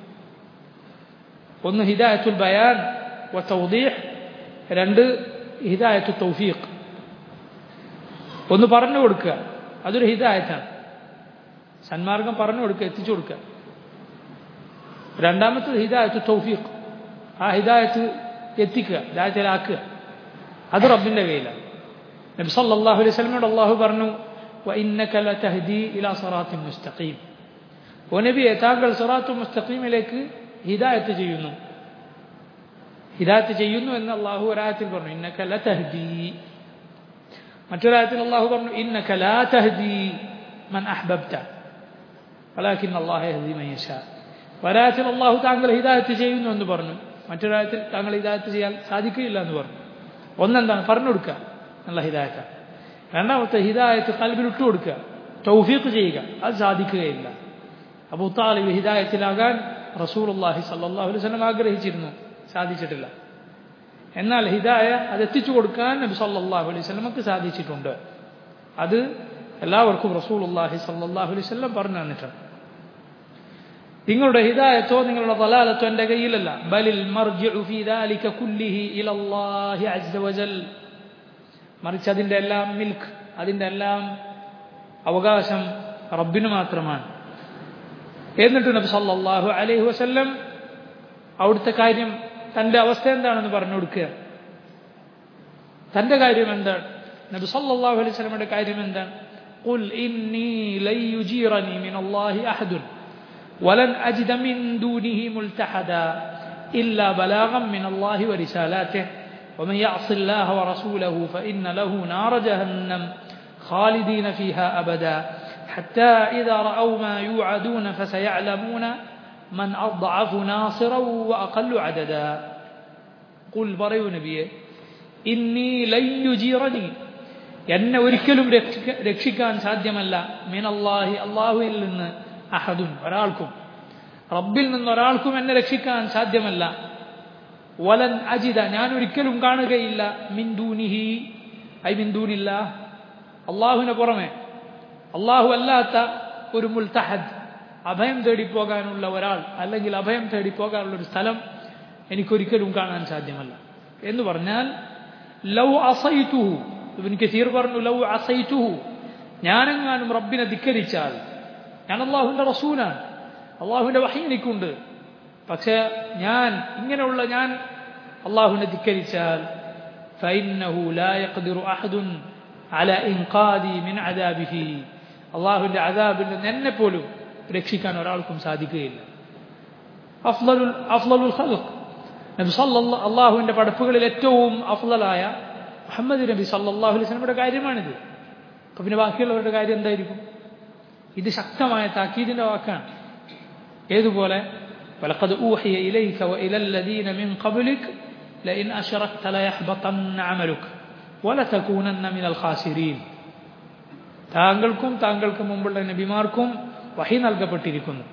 ഒന്ന് ഹിദായത്തുൽ ബയാൻ വ തൗദീഹ് രണ്ട് ഹിദായത്തു തൗഫീഖ് ഒന്ന് പറഞ്ഞു കൊടുക്കുക അതൊരു ഹിദായത്താണ് സന്മാർഗം പറഞ്ഞു കൊടുക്കുക എത്തിച്ചു കൊടുക്കുക രണ്ടാമത്തത് ഹിദായത്തു തൗഫീഖ് ആ ഹിദായത്ത് എത്തിക്കുക ഹിദായത്തിലാക്കുക അത് റബ്ബിൻ്റെ കയ്യിലാണ് നബി സല്ലല്ലാഹു അലൈഹി വസല്ലമയോട് അള്ളാഹു പറഞ്ഞു وإنك لتهدي إلى صراط مستقيم ഓ നബിയെ താങ്കൾ സിറാത്തു മുസ്തഖീമിലേക്ക് ഹിദായത്ത് ചെയ്യുന്നു ഹിദായത്ത് ചെയ്യുന്നു എന്ന് അള്ളാഹു ഒരായത്തിൽ പറഞ്ഞു ഇന്നക ലതഹ്ദി മറ്റൊരായത്തിൽ അള്ളാഹു പറഞ്ഞു ഇന്നക ലാ തഹ്ദി മൻ അഹ്ബബ്ത വലാകിൻ അല്ലാഹു യഹ്ദി മൻ യശാ ഒരായത്തിൽ അള്ളാഹു താങ്കൾ ഹിദായത്ത് ചെയ്യുന്നു എന്ന് പറഞ്ഞു മറ്റൊരായത്തിൽ താങ്കൾ ഹിദായത്ത് ചെയ്യാൻ സാധിക്കുകയില്ല എന്ന് പറഞ്ഞു ഒന്നെന്താണ് പറഞ്ഞു കൊടുക്കുക നല്ല ഹിദായത്ത രണ്ടാമത്തെ ഹിദായത്ത് കൽബിൽ ഇട്ടു കൊടുക്കുക തൗഫീഖ് ചെയ്യുക അത് സാധിക്കുകയില്ല അബൂ താലിബ് ഹിദായത്തിലാകാൻ റസൂലുള്ളാഹി സല്ലല്ലാഹു അലൈഹി വസല്ലം ആഗ്രഹിച്ചിരുന്നു സാധിച്ചിട്ടില്ല എന്നാൽ ഹിദായ അത് എത്തിച്ചു കൊടുക്കാൻ നബി സല്ലല്ലാഹു അലൈഹി വസല്ലമക്ക് സാധിച്ചിട്ടുണ്ട് അത് എല്ലാവർക്കും റസൂലുള്ളാഹി സല്ലല്ലാഹു അലൈഹി വസല്ലം പറഞ്ഞു തന്നിട്ടുണ്ട് നിങ്ങളുടെ ഹിദായത്തോ നിങ്ങളുടെ ദലാലത്തോ എൻ്റെ കയ്യിലല്ല ബലിൽ മർജിഉ ഫീ ദാലിക കുല്ലിഹി ഇലല്ലാഹി അസ്സ വജൽ മറിച്ച് അതിൻ്റെ എല്ലാം മിൽക്ക് അതിൻ്റെ എല്ലാം അവകാശം റബ്ബിന് മാത്രമാണ് എന്നിട്ട് നബി സല്ലല്ലാഹു അലൈഹി വസല്ലം അവിടുത്തെ കാര്യം തൻ്റെ അവസ്ഥ എന്താണെന്ന് പറഞ്ഞു കൊടുക്കുക തൻ്റെ കാര്യം എന്താണ് നബി സല്ലല്ലാഹു അലൈഹി വസല്ലമയുടെ കാര്യം എന്താണ് قل إني لن يجيرني من الله أحد ولن أجد من دونه ملتحدا إلا بلاغا من الله ورسالاته ومن يعص الله ورسوله فإن له نار جهنم خالدين فيها أبدا حتى إذا رأوا ما يوعدون فسيعلمون من أضعف ناصرا وأقل عددا قل بريو نبيه إني لن يجيرني എന്നെ ഒരിക്കലും രക്ഷിക്കാൻ സാധ്യമല്ല മീനല്ലാഹി അള്ളാഹുവിൽ നിന്ന് അഹദുൻ ഒരാൾക്കും റബ്ബിൽ നിന്ന് ഒരാൾക്കും എന്നെ രക്ഷിക്കാൻ സാധ്യമല്ല വലൻ അജിത ഞാൻ ഒരിക്കലും കാണുകയില്ല മിന്ദൂനിഹി ഐ മിന്ദൂനില്ല അള്ളാഹുവിന് പുറമെ അള്ളാഹു അല്ലാത്ത ഒരു മുൽത്തഹദ് അഭയം തേടിപ്പോകാനുള്ള ഒരാൾ അല്ലെങ്കിൽ അഭയം തേടിപ്പോകാനുള്ള ഒരു സ്ഥലം എനിക്കൊരിക്കലും കാണാൻ സാധ്യമല്ല എന്ന് പറഞ്ഞാൽ ലൗ അസൈതുഹു ഇവൻ കസീർ പറഞ്ഞു ലൗ അസൈതുഹു ഞാനെങ്ങാനും റബ്ബിനെ ധിക്കരിച്ചാൽ ഞാൻ അള്ളാഹുവിൻ്റെ റസൂലാണ് അള്ളാഹുവിൻ്റെ വഹി എനിക്കുണ്ട് പക്ഷേ ഞാൻ ഇങ്ങനെയുള്ള ഞാൻ അള്ളാഹുവിനെ ധിക്കരിച്ചാൽ فإنه لا يقدر أحد على إنقاذي من عذابه അള്ളാഹുവിൻ്റെ അതാബിൽ നിന്ന് എന്നെ പോലും രക്ഷിക്കാൻ ഒരാൾക്കും സാധിക്കുകയില്ല അഫ്ലലുൽ അഫ്ലലുൽ ഖൽഖ് നബി സല്ലല്ലാഹു അള്ളാഹുവിൻ്റെ പടപ്പുകളിൽ ഏറ്റവും അഫ്ലലായ മുഹമ്മദ് നബി സല്ലല്ലാഹു അലൈഹി വസല്ലമയുടെ കാര്യമാണിത് അപ്പോൾ പിന്നെ ബാക്കിയുള്ളവരുടെ കാര്യം എന്തായിരിക്കും ഇത് ശക്തമായ താക്കീദിൻ്റെ വാക്കാണ് ഏതുപോലെ ولقد أوحي إليك وإلى الذين من قبلك لئن أشركت ليحبطن عملك ولتكونن من الخاسرين താങ്കൾക്കും താങ്കൾക്ക് മുമ്പുള്ള നബിമാർക്കും വഹി നൽകപ്പെട്ടിരിക്കുന്നു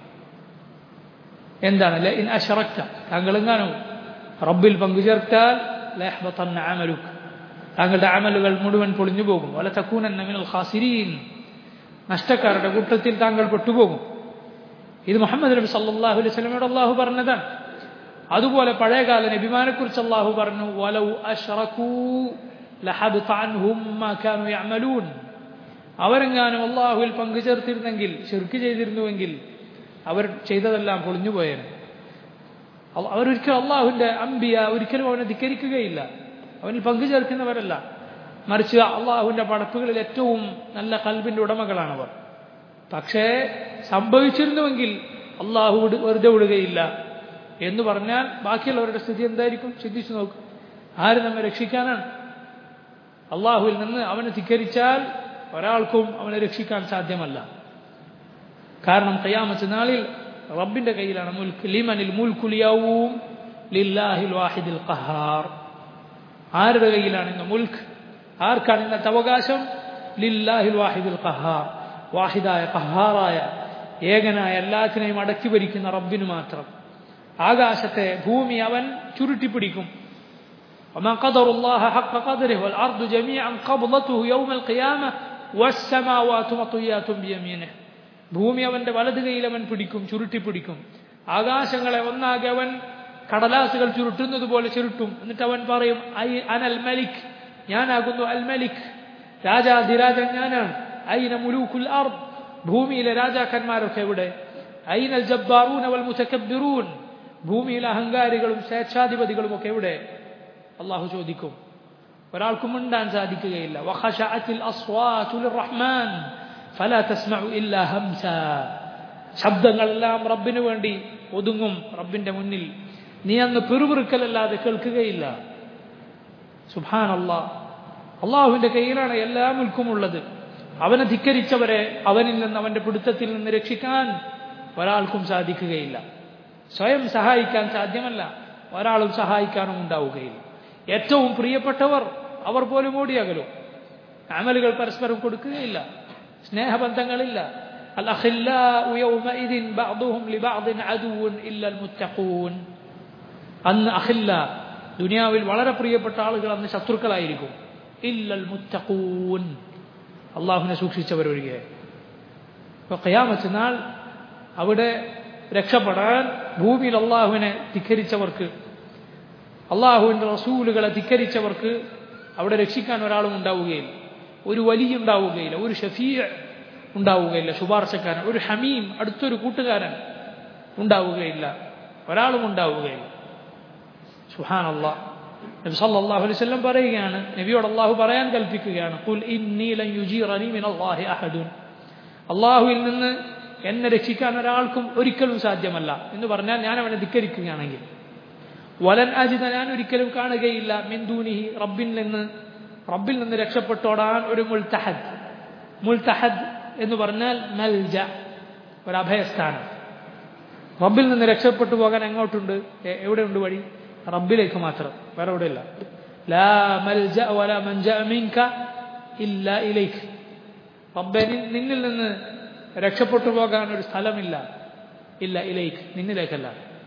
എന്താണ് ലഇൻ അഷറക്ത താങ്കളെങ്ങാനോ റബ്ബിൽ പങ്കുചേർത്താൽ ലയഹ്ബത്തന്ന അമലുക്ക് താങ്കളുടെ അമലുകൾ മുഴുവൻ പൊളിഞ്ഞു പോകും വല തക്കൂനന്ന മിനൽ ഖാസിരീൻ നഷ്ടക്കാരുടെ കൂട്ടത്തിൽ താങ്കൾ പെട്ടുപോകും ഇത് മുഹമ്മദ് നബി സല്ലല്ലാഹു അലൈഹി വസല്ലമയോട് അള്ളാഹു പറഞ്ഞതാണ് അതുപോലെ പഴയകാല നബിമാനെക്കുറിച്ച് അള്ളാഹു പറഞ്ഞു വലൗ അഷ്റകൂ ലഹബ്ത അൻഹും മാ കാനൂ യഅമലൂൻ അവരെങ്ങാനും അള്ളാഹുവിൽ പങ്കുചേർത്തിരുന്നെങ്കിൽ ശിർക്ക് ചെയ്തിരുന്നുവെങ്കിൽ അവർ ചെയ്തതെല്ലാം പൊളിഞ്ഞുപോയേനെ അവരൊരിക്കലും അള്ളാഹുവിൻ്റെ അമ്പിയ ഒരിക്കലും അവനെ ധിക്കരിക്കുകയില്ല അവനിൽ പങ്കുചേർക്കുന്നവരല്ല മറിച്ച് അള്ളാഹുവിൻ്റെ പടപ്പുകളിൽ ഏറ്റവും നല്ല കൽബിൻ്റെ ഉടമകളാണവർ പക്ഷേ സംഭവിച്ചിരുന്നുവെങ്കിൽ അള്ളാഹു വെറുതെ വിടുകയില്ല എന്ന് പറഞ്ഞാൽ ബാക്കിയുള്ളവരുടെ സ്ഥിതി എന്തായിരിക്കും ചിന്തിച്ചു നോക്കും ആര് നമ്മെ രക്ഷിക്കാനാണ് അള്ളാഹുവിൽ നിന്ന് അവനെ ധിക്കരിച്ചാൽ ഒരാൾക്കും അവനെ രക്ഷിക്കാൻ സാധ്യമല്ല കാരണം കയ്യാമത്ത് നാളിൽ റബ്ബിന്റെ കയ്യിലാണ് മുൽക്ക് ലിമനിൽ മുൽക്കുലിയവും ലില്ലാഹിൽ വാഹിദിൽ ഖഹാർ ആരുടെ കയ്യിലാണ് ഇന്ന് മുൽക്ക് ആർക്കാണ് ഇന്നത്തെ അവകാശം ലില്ലാഹിൽ വാഹിദിൽ ഖഹാർ വാഹിദായ ഖഹാറായ ഏകനായ എല്ലാത്തിനെയും അടക്കി ഭരിക്കുന്ന റബ്ബിന് മാത്രം ആകാശത്തെ ഭൂമി അവൻ ചുരുട്ടിപ്പിടിക്കും وما قدر الله حق قدره والأرض جميعا قبضته يوم القيامة والسماوات مطويات بيمينه ഭൂമി അവന്റെ വലത് കൈയിൽ അവൻ പിടിക്കും ചുരുട്ടി പിടിക്കും ആകാശങ്ങളെ ഒന്നാകെ അവൻ കടലാസുകൾ ചുരുട്ടുന്നത് പോലെ ചുരുട്ടും എന്നിട്ട് അവൻ പറയും ഐ അനൽ മലിക് ഞാനാകുന്നു അൽ മലിക് രാജാധിരാജൻ ഞാനാണ് ഐന മുലൂക്കുൽ അർദ് ഭൂമിയിലെ രാജാക്കന്മാരൊക്കെ എവിടെ ഐനൽ ജബ്ബാറൂൻ അവൽ മുതക്കബ്ബിറൂൻ ഭൂമിയിലെ അഹങ്കാരികളും സ്വേച്ഛാധിപതികളും ഒക്കെ എവിടെ അള്ളാഹു ചോദിക്കും ഒരാൾക്കും മിണ്ടാൻ സാധിക്കുകയില്ല വഖശഅത്തിൽ അസ്വാതു ലിർറഹ്മാൻ ഫലാ തസ്മഉ ഇല്ലാ ഹംസ ശബ്ദങ്ങളെല്ലാം റബ്ബിന് വേണ്ടി ഒതുങ്ങും റബ്ബിന്റെ മുന്നിൽ നീ അന്ന് പിറുപിറുക്കലല്ലാതെ കേൾക്കുകയില്ല സുഭാൻ അള്ളാഹ് അള്ളാഹുവിന്റെ കയ്യിലാണ് എല്ലാ മുൽക്കുമുള്ളത് അവനെ ധിക്കരിച്ചവരെ അവനിൽ നിന്ന് അവന്റെ പിടുത്തത്തിൽ നിന്ന് രക്ഷിക്കാൻ ഒരാൾക്കും സാധിക്കുകയില്ല സ്വയം സഹായിക്കാൻ സാധ്യമല്ല ഒരാളും സഹായിക്കാനും ഉണ്ടാവുകയില്ല ഏറ്റവും പ്രിയപ്പെട്ടവർ അവർ പോലും ഓടിയകലും അമലുകൾ പരസ്പരം കൊടുക്കുകയില്ല സ്നേഹബന്ധങ്ങളില്ല الأخلاء يومئذ بعضهم لبعض عدو إلا المتقون അന്ന് അഖില്ല ദുനിയാവിൽ വളരെ പ്രിയപ്പെട്ട ആളുകൾ അന്ന് ശത്രുക്കളായിരിക്കും ഇല്ലൽ മുത്തഖൂൻ അള്ളാഹുവിനെ സൂക്ഷിച്ചവരൊഴികെ ഇപ്പൊ ഖയാമത്ത് നാൾ അവിടെ രക്ഷപ്പെടാൻ ഭൂമിയിൽ അള്ളാഹുവിനെ ധിക്കരിച്ചവർക്ക് അള്ളാഹുവിൻ്റെ റസൂലുകളെ ധിക്കരിച്ചവർക്ക് അവിടെ രക്ഷിക്കാൻ ഒരാളും ഉണ്ടാവുകയില്ല ഒരു വലിയ ഉണ്ടാവുകയില്ല ഒരു ഷഫീ ഉണ്ടാവുകയില്ല ശുപാർശക്കാരൻ ഒരു ഹമീം അടുത്തൊരു കൂട്ടുകാരൻ ഉണ്ടാവുകയില്ല ഒരാളും ഉണ്ടാവുകയില്ല സുഹാൻ അള്ളാഹ് നബി സല്ലല്ലാഹു അലൈഹി വസല്ലം പറയുകയാണ് നബിയോട് അള്ളാഹു പറയാൻ കൽപ്പിക്കുകയാണ് ഖുൽ ഇന്നി ലൻ യുജീറനി മിൻ അല്ലാഹി അഹദുൻ അള്ളാഹുവിൽ നിന്ന് എന്നെ രക്ഷിക്കാൻ ഒരാൾക്കും ഒരിക്കലും സാധ്യമല്ല എന്ന് പറഞ്ഞാൽ ഞാൻ അവനെ ധിക്കരിക്കുകയാണെങ്കിൽ വലൻ അജിത ഞാൻ ഒരിക്കലും കാണുകയില്ല മിന്ദൂനിഹി റബ്ബിൽ നിന്ന് റബ്ബിൽ നിന്ന് രക്ഷപ്പെട്ടോടാൻ ഒരു മുൽത്തഹദ് മുൽത്തഹദ് എന്ന് പറഞ്ഞാൽ മൽജ ഒരു അഭയസ്ഥാനം റബ്ബിൽ നിന്ന് രക്ഷപ്പെട്ടു പോകാൻ എങ്ങോട്ടുണ്ട് എവിടെയുണ്ട് വഴി റബ്ബിലേക്ക് മാത്രം വേറെ എവിടെയില്ല ലാ മൽജ വല മൻജ മിൻക ഇല്ല ഇലേക്ക് റബ്ബെ നിന്നിൽ നിന്ന് രക്ഷപ്പെട്ടു പോകാൻ ഒരു സ്ഥലമില്ല ഇല്ല ഇലേക്ക് നിന്നിലേക്കല്ല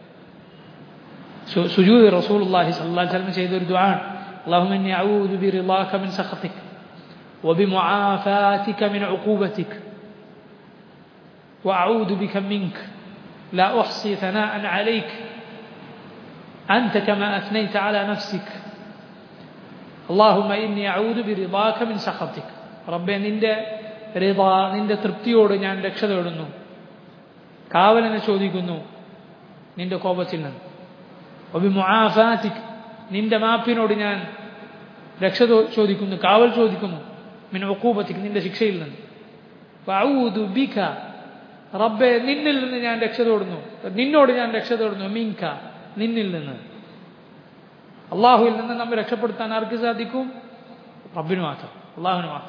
സുജൂദ് റസൂലുള്ളാഹി സ്വല്ലല്ലാഹു അലൈഹി വസല്ലം ചെയ്ത ഒരു ദുആണ് اللهم إني أعوذ برضاك من سخطك وبمعافاتك من عقوبتك وأعوذ بك منك لا أحصي ثناء عليك أنت كما أثنيت على نفسك اللهم إني أعوذ برضاك من سخطك ربي നിന്റെ റിത നിന്റെ തൃപ്തിയോട് ഞാൻ രക്ഷ തേടുന്നു കാവലിനെ ചോദിക്കുന്നു നിന്റെ കോപത്തിൽ നിന്ന് ഒബിമുആഫാത്തിക് നിന്റെ മാപ്പിനോട് ഞാൻ രക്ഷ ചോദിക്കുന്നു കാവൽ ചോദിക്കുന്നു മിൻ ഒക്കൂപത്തിക്ക് നിന്റെ ശിക്ഷയിൽ നിന്ന് ഔദു ബിക റബ്ബെ നിന്നിൽ നിന്ന് ഞാൻ രക്ഷ തേടുന്നു നിന്നോട് ഞാൻ രക്ഷ തേടുന്നു മിൻക നിന്നിൽ നിന്ന് അള്ളാഹുവിൽ നിന്ന് നമ്മെ രക്ഷപ്പെടുത്താൻ ആർക്ക് സാധിക്കും റബ്ബിന് മാത്രം അള്ളാഹുവിന് മാത്രം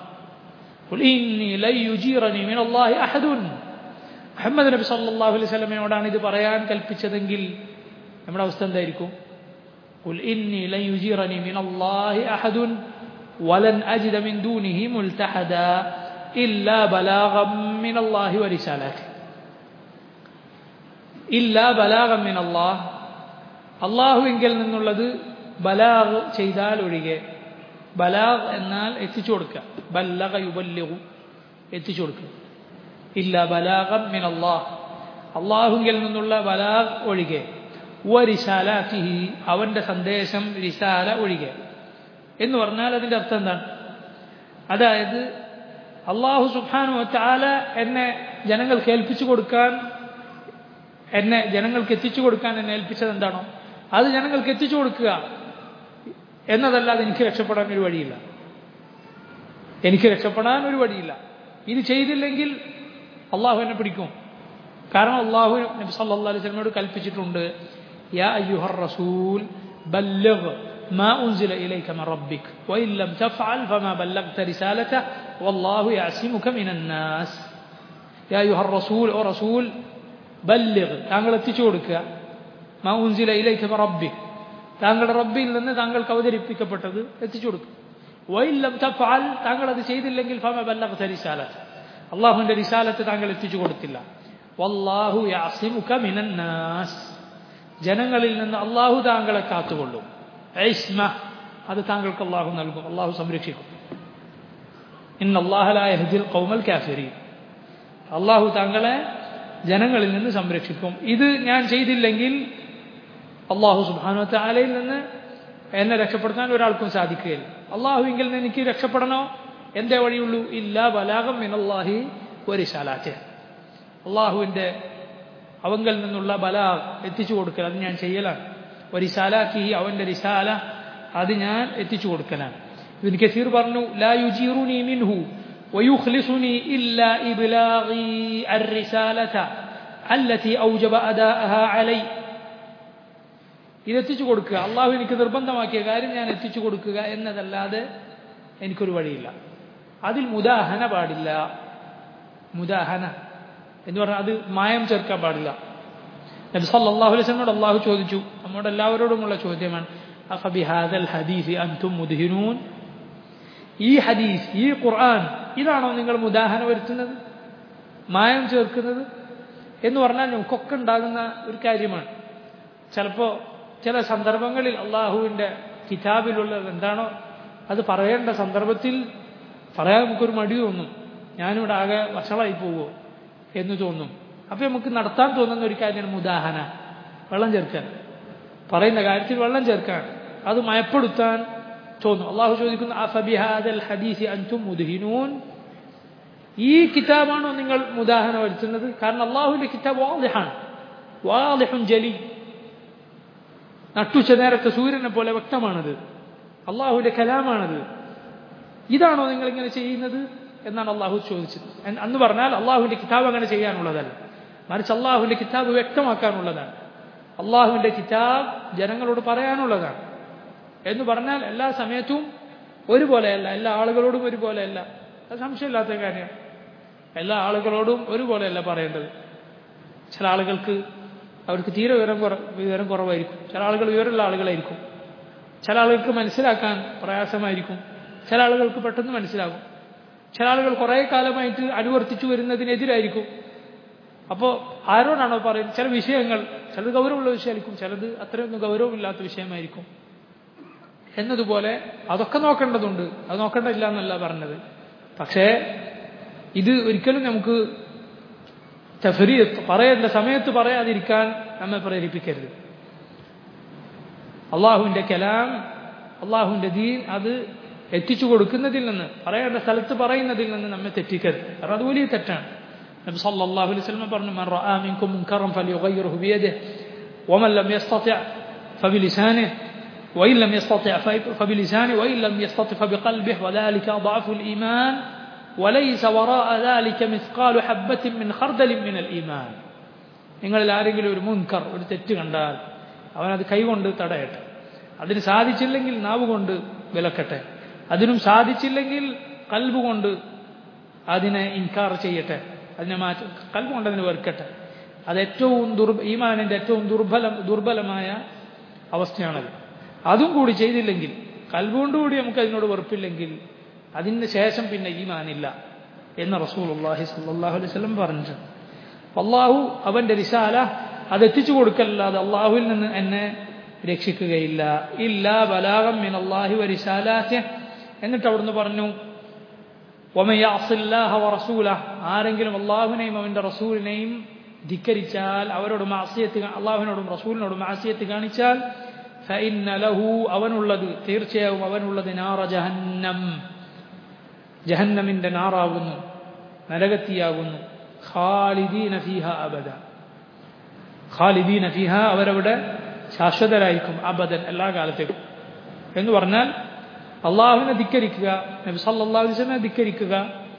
മുഹമ്മദ് നബി സല്ലാഹു അലൈഹി സ്വലമയോടാണ് ഇത് പറയാൻ കൽപ്പിച്ചതെങ്കിൽ നമ്മുടെ അവസ്ഥ എന്തായിരിക്കും قل إني لن يجيرني من الله أحد ولن أجد من دونه ملتحدا إلا بلاغا من الله ورسالته إلا بلاغا من الله അള്ളാഹുവിങ്കിൽ നിന്നുള്ളത് ബലാഗ് ചെയ്താൽ ഒഴികെ ബലാഗ് എന്നാൽ എത്തിച്ചു കൊടുക്കുക ബല്ലഗ യുബല്ലിഗു എത്തിച്ചു കൊടുക്കുക ഇല്ല ബലാഗം മിൻ അള്ളാഹ് അള്ളാഹുവിൽ നിന്നുള്ള ബലാഗ് ഒഴികെ വരിശാലാത്തിഹി അവന്റെ സന്ദേശം റിശാല ഒഴികെ എന്ന് പറഞ്ഞാൽ അതിന്റെ അർത്ഥം എന്താണ് അതായത് അള്ളാഹു സുഖാനു ചാല എന്നെ ജനങ്ങൾക്ക് ഏൽപ്പിച്ചു കൊടുക്കാൻ എന്നെ ജനങ്ങൾക്ക് എത്തിച്ചു കൊടുക്കാൻ എന്നെ ഏൽപ്പിച്ചത് എന്താണോ അത് ജനങ്ങൾക്ക് എത്തിച്ചു കൊടുക്കുക എന്നതല്ലാതെ എനിക്ക് രക്ഷപ്പെടാൻ ഒരു വഴിയില്ല എനിക്ക് രക്ഷപ്പെടാൻ ഒരു വഴിയില്ല ഇത് ചെയ്തില്ലെങ്കിൽ അള്ളാഹു എന്നെ പിടിക്കും കാരണം അള്ളാഹു നബി സല്ലാ അലൈഹി സ്വലമോട് കൽപ്പിച്ചിട്ടുണ്ട് യാ അയ്യുഹർ റസൂൽ ബല്ലഗ് ما أنزل إليك من ربك وإن لم تفعل فما بلغت رسالته والله يعصمك من الناس يا أيها الرسول أو رسول بلغ താങ്കൾ എത്തിച്ചു കൊടുക്കുക മാ ഉൻസില ഇലൈക മിൻ റബ്ബിക് താങ്കളുടെ റബ്ബിൽ നിന്ന് താങ്കൾക്ക് അവതരിപ്പിക്കപ്പെട്ടത് എത്തിച്ചു കൊടുക്കുക വൈലം തഫാൽ താങ്കൾ അത് ചെയ്തില്ലെങ്കിൽ ഫമ ബല്ലഗത റിസാലത്ത് അള്ളാഹുവിന്റെ റിസാലത്ത് താങ്കൾ എത്തിച്ചു കൊടുത്തില്ല വല്ലാഹു യാസിമുക മിനൻ നാസ് ജനങ്ങളിൽ നിന്ന് അള്ളാഹു താങ്കളെ കാത്തുകൊള്ളും ഐസ്മ അത് താങ്കൾക്ക് അള്ളാഹു നൽകും അള്ളാഹു സംരക്ഷിക്കും ഇന്ന് അള്ളാഹലായഹദിൽ കൗമൽ കാഫിരി അള്ളാഹു താങ്കളെ ജനങ്ങളിൽ നിന്ന് സംരക്ഷിക്കും ഇത് ഞാൻ ചെയ്തില്ലെങ്കിൽ അള്ളാഹു സുബാനുവത്ത ആലയിൽ നിന്ന് എന്നെ രക്ഷപ്പെടുത്താൻ ഒരാൾക്കും സാധിക്കുകയില്ല അള്ളാഹുവിങ്കിൽ നിന്ന് എനിക്ക് രക്ഷപ്പെടണോ എന്തേ വഴിയുള്ളൂ ഇല്ല ബലാഗം മിനല്ലാഹി ഒരു ശാലാറ്റ് അള്ളാഹുവിൻ്റെ അവങ്കൽ നിന്നുള്ള ബല എത്തിച്ചു കൊടുക്കൽ അത് ഞാൻ ചെയ്യലാണ് ഒരു ശാലാക്കി അവൻ്റെ റിസാല അത് ഞാൻ എത്തിച്ചു കൊടുക്കലാണ് ഇബിൻ കസീർ പറഞ്ഞു ലാ യുജീറുനി മിൻഹു ويخلصني إلا إبلاغي الرسالة التي أوجب أداءها علي ഇതെത്തിച്ചു കൊടുക്കുക അള്ളാഹു എനിക്ക് നിർബന്ധമാക്കിയ കാര്യം ഞാൻ എത്തിച്ചു കൊടുക്കുക എന്നതല്ലാതെ എനിക്കൊരു വഴിയില്ല അതിൽ മുദാഹന പാടില്ല മുദാഹന എന്ന് പറഞ്ഞാൽ അത് മായം ചേർക്കാൻ പാടില്ല നബി സല്ലല്ലാഹു അലൈഹി വസല്ലമയോട് അള്ളാഹു ചോദിച്ചു നമ്മുടെ എല്ലാവരോടുമുള്ള ചോദ്യമാണ് അഫബിഹാദൽ ഹദീസ് അൻതും മുദ്ഹിനൂൻ ഈ ഹദീസ് ഈ ഖുർആൻ ഇതാണോ നിങ്ങൾ മുദാഹന വരുത്തുന്നത് മായം ചേർക്കുന്നത് എന്ന് പറഞ്ഞാൽ നമുക്കൊക്കെ ഉണ്ടാകുന്ന ഒരു കാര്യമാണ് ചിലപ്പോൾ ചില സന്ദർഭങ്ങളിൽ അള്ളാഹുവിൻ്റെ കിതാബിലുള്ളത് എന്താണോ അത് പറയേണ്ട സന്ദർഭത്തിൽ പറയാൻ നമുക്കൊരു മടി തോന്നും ഞാനിവിടെ ആകെ വഷളായി പോവുമോ എന്ന് തോന്നും അപ്പം നമുക്ക് നടത്താൻ തോന്നുന്ന ഒരു കാര്യമാണ് മുദാഹന വെള്ളം ചേർക്കാൻ പറയുന്ന കാര്യത്തിൽ വെള്ളം ചേർക്കാൻ അത് മയപ്പെടുത്താൻ തോന്നും അള്ളാഹു ചോദിക്കുന്നു അഫബിഹാദൽ ഹദീസി അൻതും മുദ്ഹിനൂൻ ഈ കിതാബാണോ നിങ്ങൾ മുദാഹന വരുത്തുന്നത് കാരണം അള്ളാഹുവിന്റെ കിതാബ് വാദിഹാണ് വാദിഹുൻ ജലി നട്ടുച്ച നേരത്തെ സൂര്യനെ പോലെ വ്യക്തമാണത് അള്ളാഹുവിന്റെ കലാമാണത് ഇതാണോ നിങ്ങൾ ഇങ്ങനെ ചെയ്യുന്നത് എന്നാണ് അള്ളാഹു ചോദിച്ചത് അന്ന് പറഞ്ഞാൽ അള്ളാഹുവിന്റെ കിതാബ് അങ്ങനെ ചെയ്യാനുള്ളതല്ല മറിച്ച് അള്ളാഹുവിന്റെ കിതാബ് വ്യക്തമാക്കാനുള്ളതാണ് അള്ളാഹുവിന്റെ കിതാബ് ജനങ്ങളോട് പറയാനുള്ളതാണ് എന്ന് പറഞ്ഞാൽ എല്ലാ സമയത്തും ഒരുപോലെയല്ല എല്ലാ ആളുകളോടും ഒരുപോലെയല്ല അത് സംശയമില്ലാത്ത കാര്യമാണ് എല്ലാ ആളുകളോടും ഒരുപോലെയല്ല പറയേണ്ടത് ചില ആളുകൾക്ക് അവർക്ക് തീരെ വിവരം കുറ വിവരം കുറവായിരിക്കും ചില ആളുകൾ വിവരമുള്ള ആളുകളായിരിക്കും ചില ആളുകൾക്ക് മനസ്സിലാക്കാൻ പ്രയാസമായിരിക്കും ചില ആളുകൾക്ക് പെട്ടെന്ന് മനസ്സിലാകും ചില ആളുകൾ കുറേ കാലമായിട്ട് അനുവർത്തിച്ചു വരുന്നതിനെതിരായിരിക്കും അപ്പോൾ ആരോടാണോ പറയുന്നത് ചില വിഷയങ്ങൾ ചിലത് ഗൗരവമുള്ള വിഷയമായിരിക്കും ചിലത് അത്രയൊന്നും ഗൗരവമില്ലാത്ത വിഷയമായിരിക്കും എന്നതുപോലെ അതൊക്കെ നോക്കേണ്ടതുണ്ട് അത് നോക്കേണ്ടതില്ല എന്നല്ല പറഞ്ഞത് പക്ഷേ ഇത് ഒരിക്കലും നമുക്ക് തഫരി പറയേണ്ട സമയത്ത് പറയാതിരിക്കാൻ നമ്മെ പ്രേരിപ്പിക്കരുത് അള്ളാഹുവിൻ്റെ കലാം അള്ളാഹുവിൻ്റെ ദീൻ അത് എത്തിച്ചു കൊടുക്കുന്നതിൽ നിന്ന് പറയേണ്ട സ്ഥലത്ത് പറയുന്നതിൽ നിന്ന് നമ്മെ തെറ്റിക്കരുത് കാരണം അത് വലിയ തെറ്റാണ് നബി സല്ലല്ലാഹു അലൈഹി വസല്ലം പറഞ്ഞു മൻ റആ മിൻകും മുൻകറൻ ഫലിയുഗയ്യിർഹു ബിയദിഹി വമൻ ലം യസ്തതി' ഫബിലിസാനിഹി وإن لم يستطع فبلسانه وإن لم يستطع فبقلبه وذلك أضعف الإيمان وليس وراء ذلك مثقال حبة من خردل من الإيمان നിങ്ങളിൽ ആരെങ്കിലും ഒരു മുൻകർ ഒരു തെറ്റ് കണ്ടാൽ അവനത് കൈകൊണ്ട് തടയട്ടെ അതിന് സാധിച്ചില്ലെങ്കിൽ നാവ് കൊണ്ട് വിലക്കട്ടെ അതിനും സാധിച്ചില്ലെങ്കിൽ കൽബ് കൊണ്ട് അതിനെ ഇൻകാർ ചെയ്യട്ടെ അതിനെ മാറ്റി കൽബ് കൊണ്ട് അതിനെ വെറുക്കട്ടെ അത് ഏറ്റവും ദുർബ ഈമാനിൻ്റെ ഏറ്റവും ദുർബലം ദുർബലമായ അവസ്ഥയാണത് അതും കൂടി ചെയ്തില്ലെങ്കിൽ കൽബുകൊണ്ടുകൂടി നമുക്ക് അതിനോട് വെറുപ്പില്ലെങ്കിൽ അതിന് ശേഷം പിന്നെ ഈമാനില്ല എന്ന് റസൂൽ അള്ളാഹി സല്ലാഹു അലൈഹി സ്വലം പറഞ്ഞിട്ടുണ്ട് അള്ളാഹു അവൻ്റെ റിസാല അത് എത്തിച്ചു കൊടുക്കല്ലാതെ അള്ളാഹുവിൽ നിന്ന് എന്നെ രക്ഷിക്കുകയില്ല ഇല്ല ബലാഗം മിൻ അള്ളാഹി വരിസാലാറ്റ് എന്നിട്ട് അവിടുന്ന് പറഞ്ഞു ഒമയാസില്ലാഹ റസൂല ആരെങ്കിലും അള്ളാഹുവിനെയും അവൻ്റെ റസൂലിനെയും ധിക്കരിച്ചാൽ അവരോട് മാസിയത്ത് അള്ളാഹുവിനോടും റസൂലിനോടും മാസിയത്ത് കാണിച്ചാൽ ഫഇന്ന ലഹു അവനുള്ളത് തീർച്ചയായും അവനുള്ളത് നാറ ജഹന്നം ജഹന്നമിൻ്റെ നാറാകുന്നു നരകത്തിയാകുന്നു ഖാലിദീന ഫീഹ അബദ ഖാലിദീന ഫീഹ അവരവിടെ ശാശ്വതരായിരിക്കും അബദൻ എല്ലാ കാലത്തേക്കും എന്ന് പറഞ്ഞാൽ അള്ളാഹുവിനെ ധിക്കരിക്കുക നബി സല്ലല്ലാഹു അലൈഹി വസല്ലമയെ ധിക്കരിക്കുക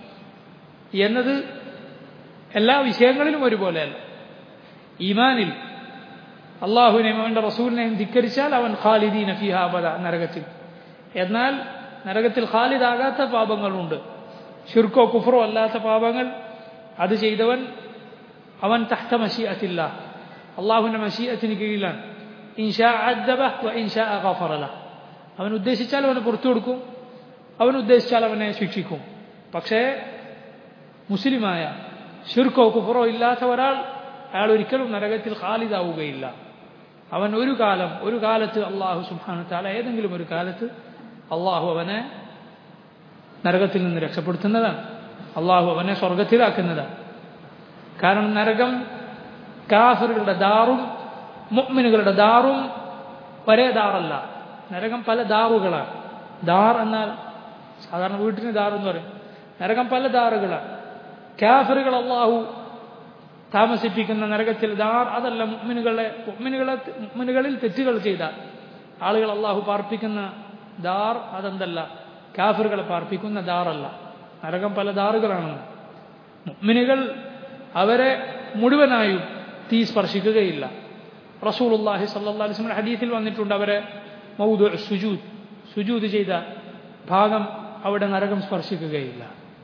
എന്നത് എല്ലാ വിഷയങ്ങളിലും ഒരുപോലെയല്ല ഈമാനിൽ അള്ളാഹുവിനെയും അവൻ്റെ റസൂലിനെയും ധിക്കരിച്ചാൽ അവൻ ഖാലിദീന ഫിഹ അബദ നരകത്തിൽ എന്നാൽ നരകത്തിൽ ഖാലിദാകാത്ത പാപങ്ങളുണ്ട് ഷിർക്കോ കുഫറോ അല്ലാത്ത പാപങ്ങൾ അത് ചെയ്തവൻ അവൻ തഹ്ത മഷീഅത്തില്ല അള്ളാഹുവിൻ്റെ മഷീഅത്തിന് കീഴിലാണ് ഇൻഷാ അദ്ദബ ഇൻഷാ ഗഫറല അവൻ ഉദ്ദേശിച്ചാൽ അവന് പുറത്തു കൊടുക്കും അവൻ ഉദ്ദേശിച്ചാൽ അവനെ ശിക്ഷിക്കും പക്ഷേ മുസ്ലിമായ ഷിർക്കോ കുഫറോ ഇല്ലാത്ത ഒരാൾ അയാൾ ഒരിക്കലും നരകത്തിൽ ഖാലിദാവുകയില്ല അവൻ ഒരു കാലം ഒരു കാലത്ത് അള്ളാഹു സുബാനു താല ഏതെങ്കിലും ഒരു കാലത്ത് അള്ളാഹു അവനെ നരകത്തിൽ നിന്ന് രക്ഷപ്പെടുത്തുന്നതാണ് അള്ളാഹു അവനെ സ്വർഗത്തിലാക്കുന്നതാണ് കാരണം നരകം കാഫറുകളുടെ ദാറും മുഅ്മിനുകളുടെ ദാറും ഒരേ ദാറല്ല നരകം പല ദാറുകളാണ് ദാർ എന്നാൽ സാധാരണ വീട്ടിന് ദാർ എന്ന് പറയും നരകം പല ദാറുകളാണ് കാഫറുകൾ അള്ളാഹു താമസിപ്പിക്കുന്ന നരകത്തിൽ ദാർ അതല്ല മുഅ്മിനുകളെ മുഅ്മിനുകളെ മുഅ്മിനുകളിൽ തെറ്റുകൾ ചെയ്ത ആളുകൾ അള്ളാഹു പാർപ്പിക്കുന്ന ദാർ അതെന്തല്ല കാഫറുകളെ പാർപ്പിക്കുന്ന ദാറല്ല നരകം പല ദാറുകളാണെന്ന് മുഅ്മിനുകൾ അവരെ മുഴുവനായും തീ സ്പർശിക്കുകയില്ല റസൂലുള്ളാഹി സല്ലല്ലാഹു അലൈഹി വസല്ലം ഹദീസിൽ വന്നിട്ടുണ്ട് അവരെ മൗദു സുജൂദ് സുജൂദ് ചെയ്ത ഭാഗം അവിടെ നരകം സ്പർശിക്കുകയില്ല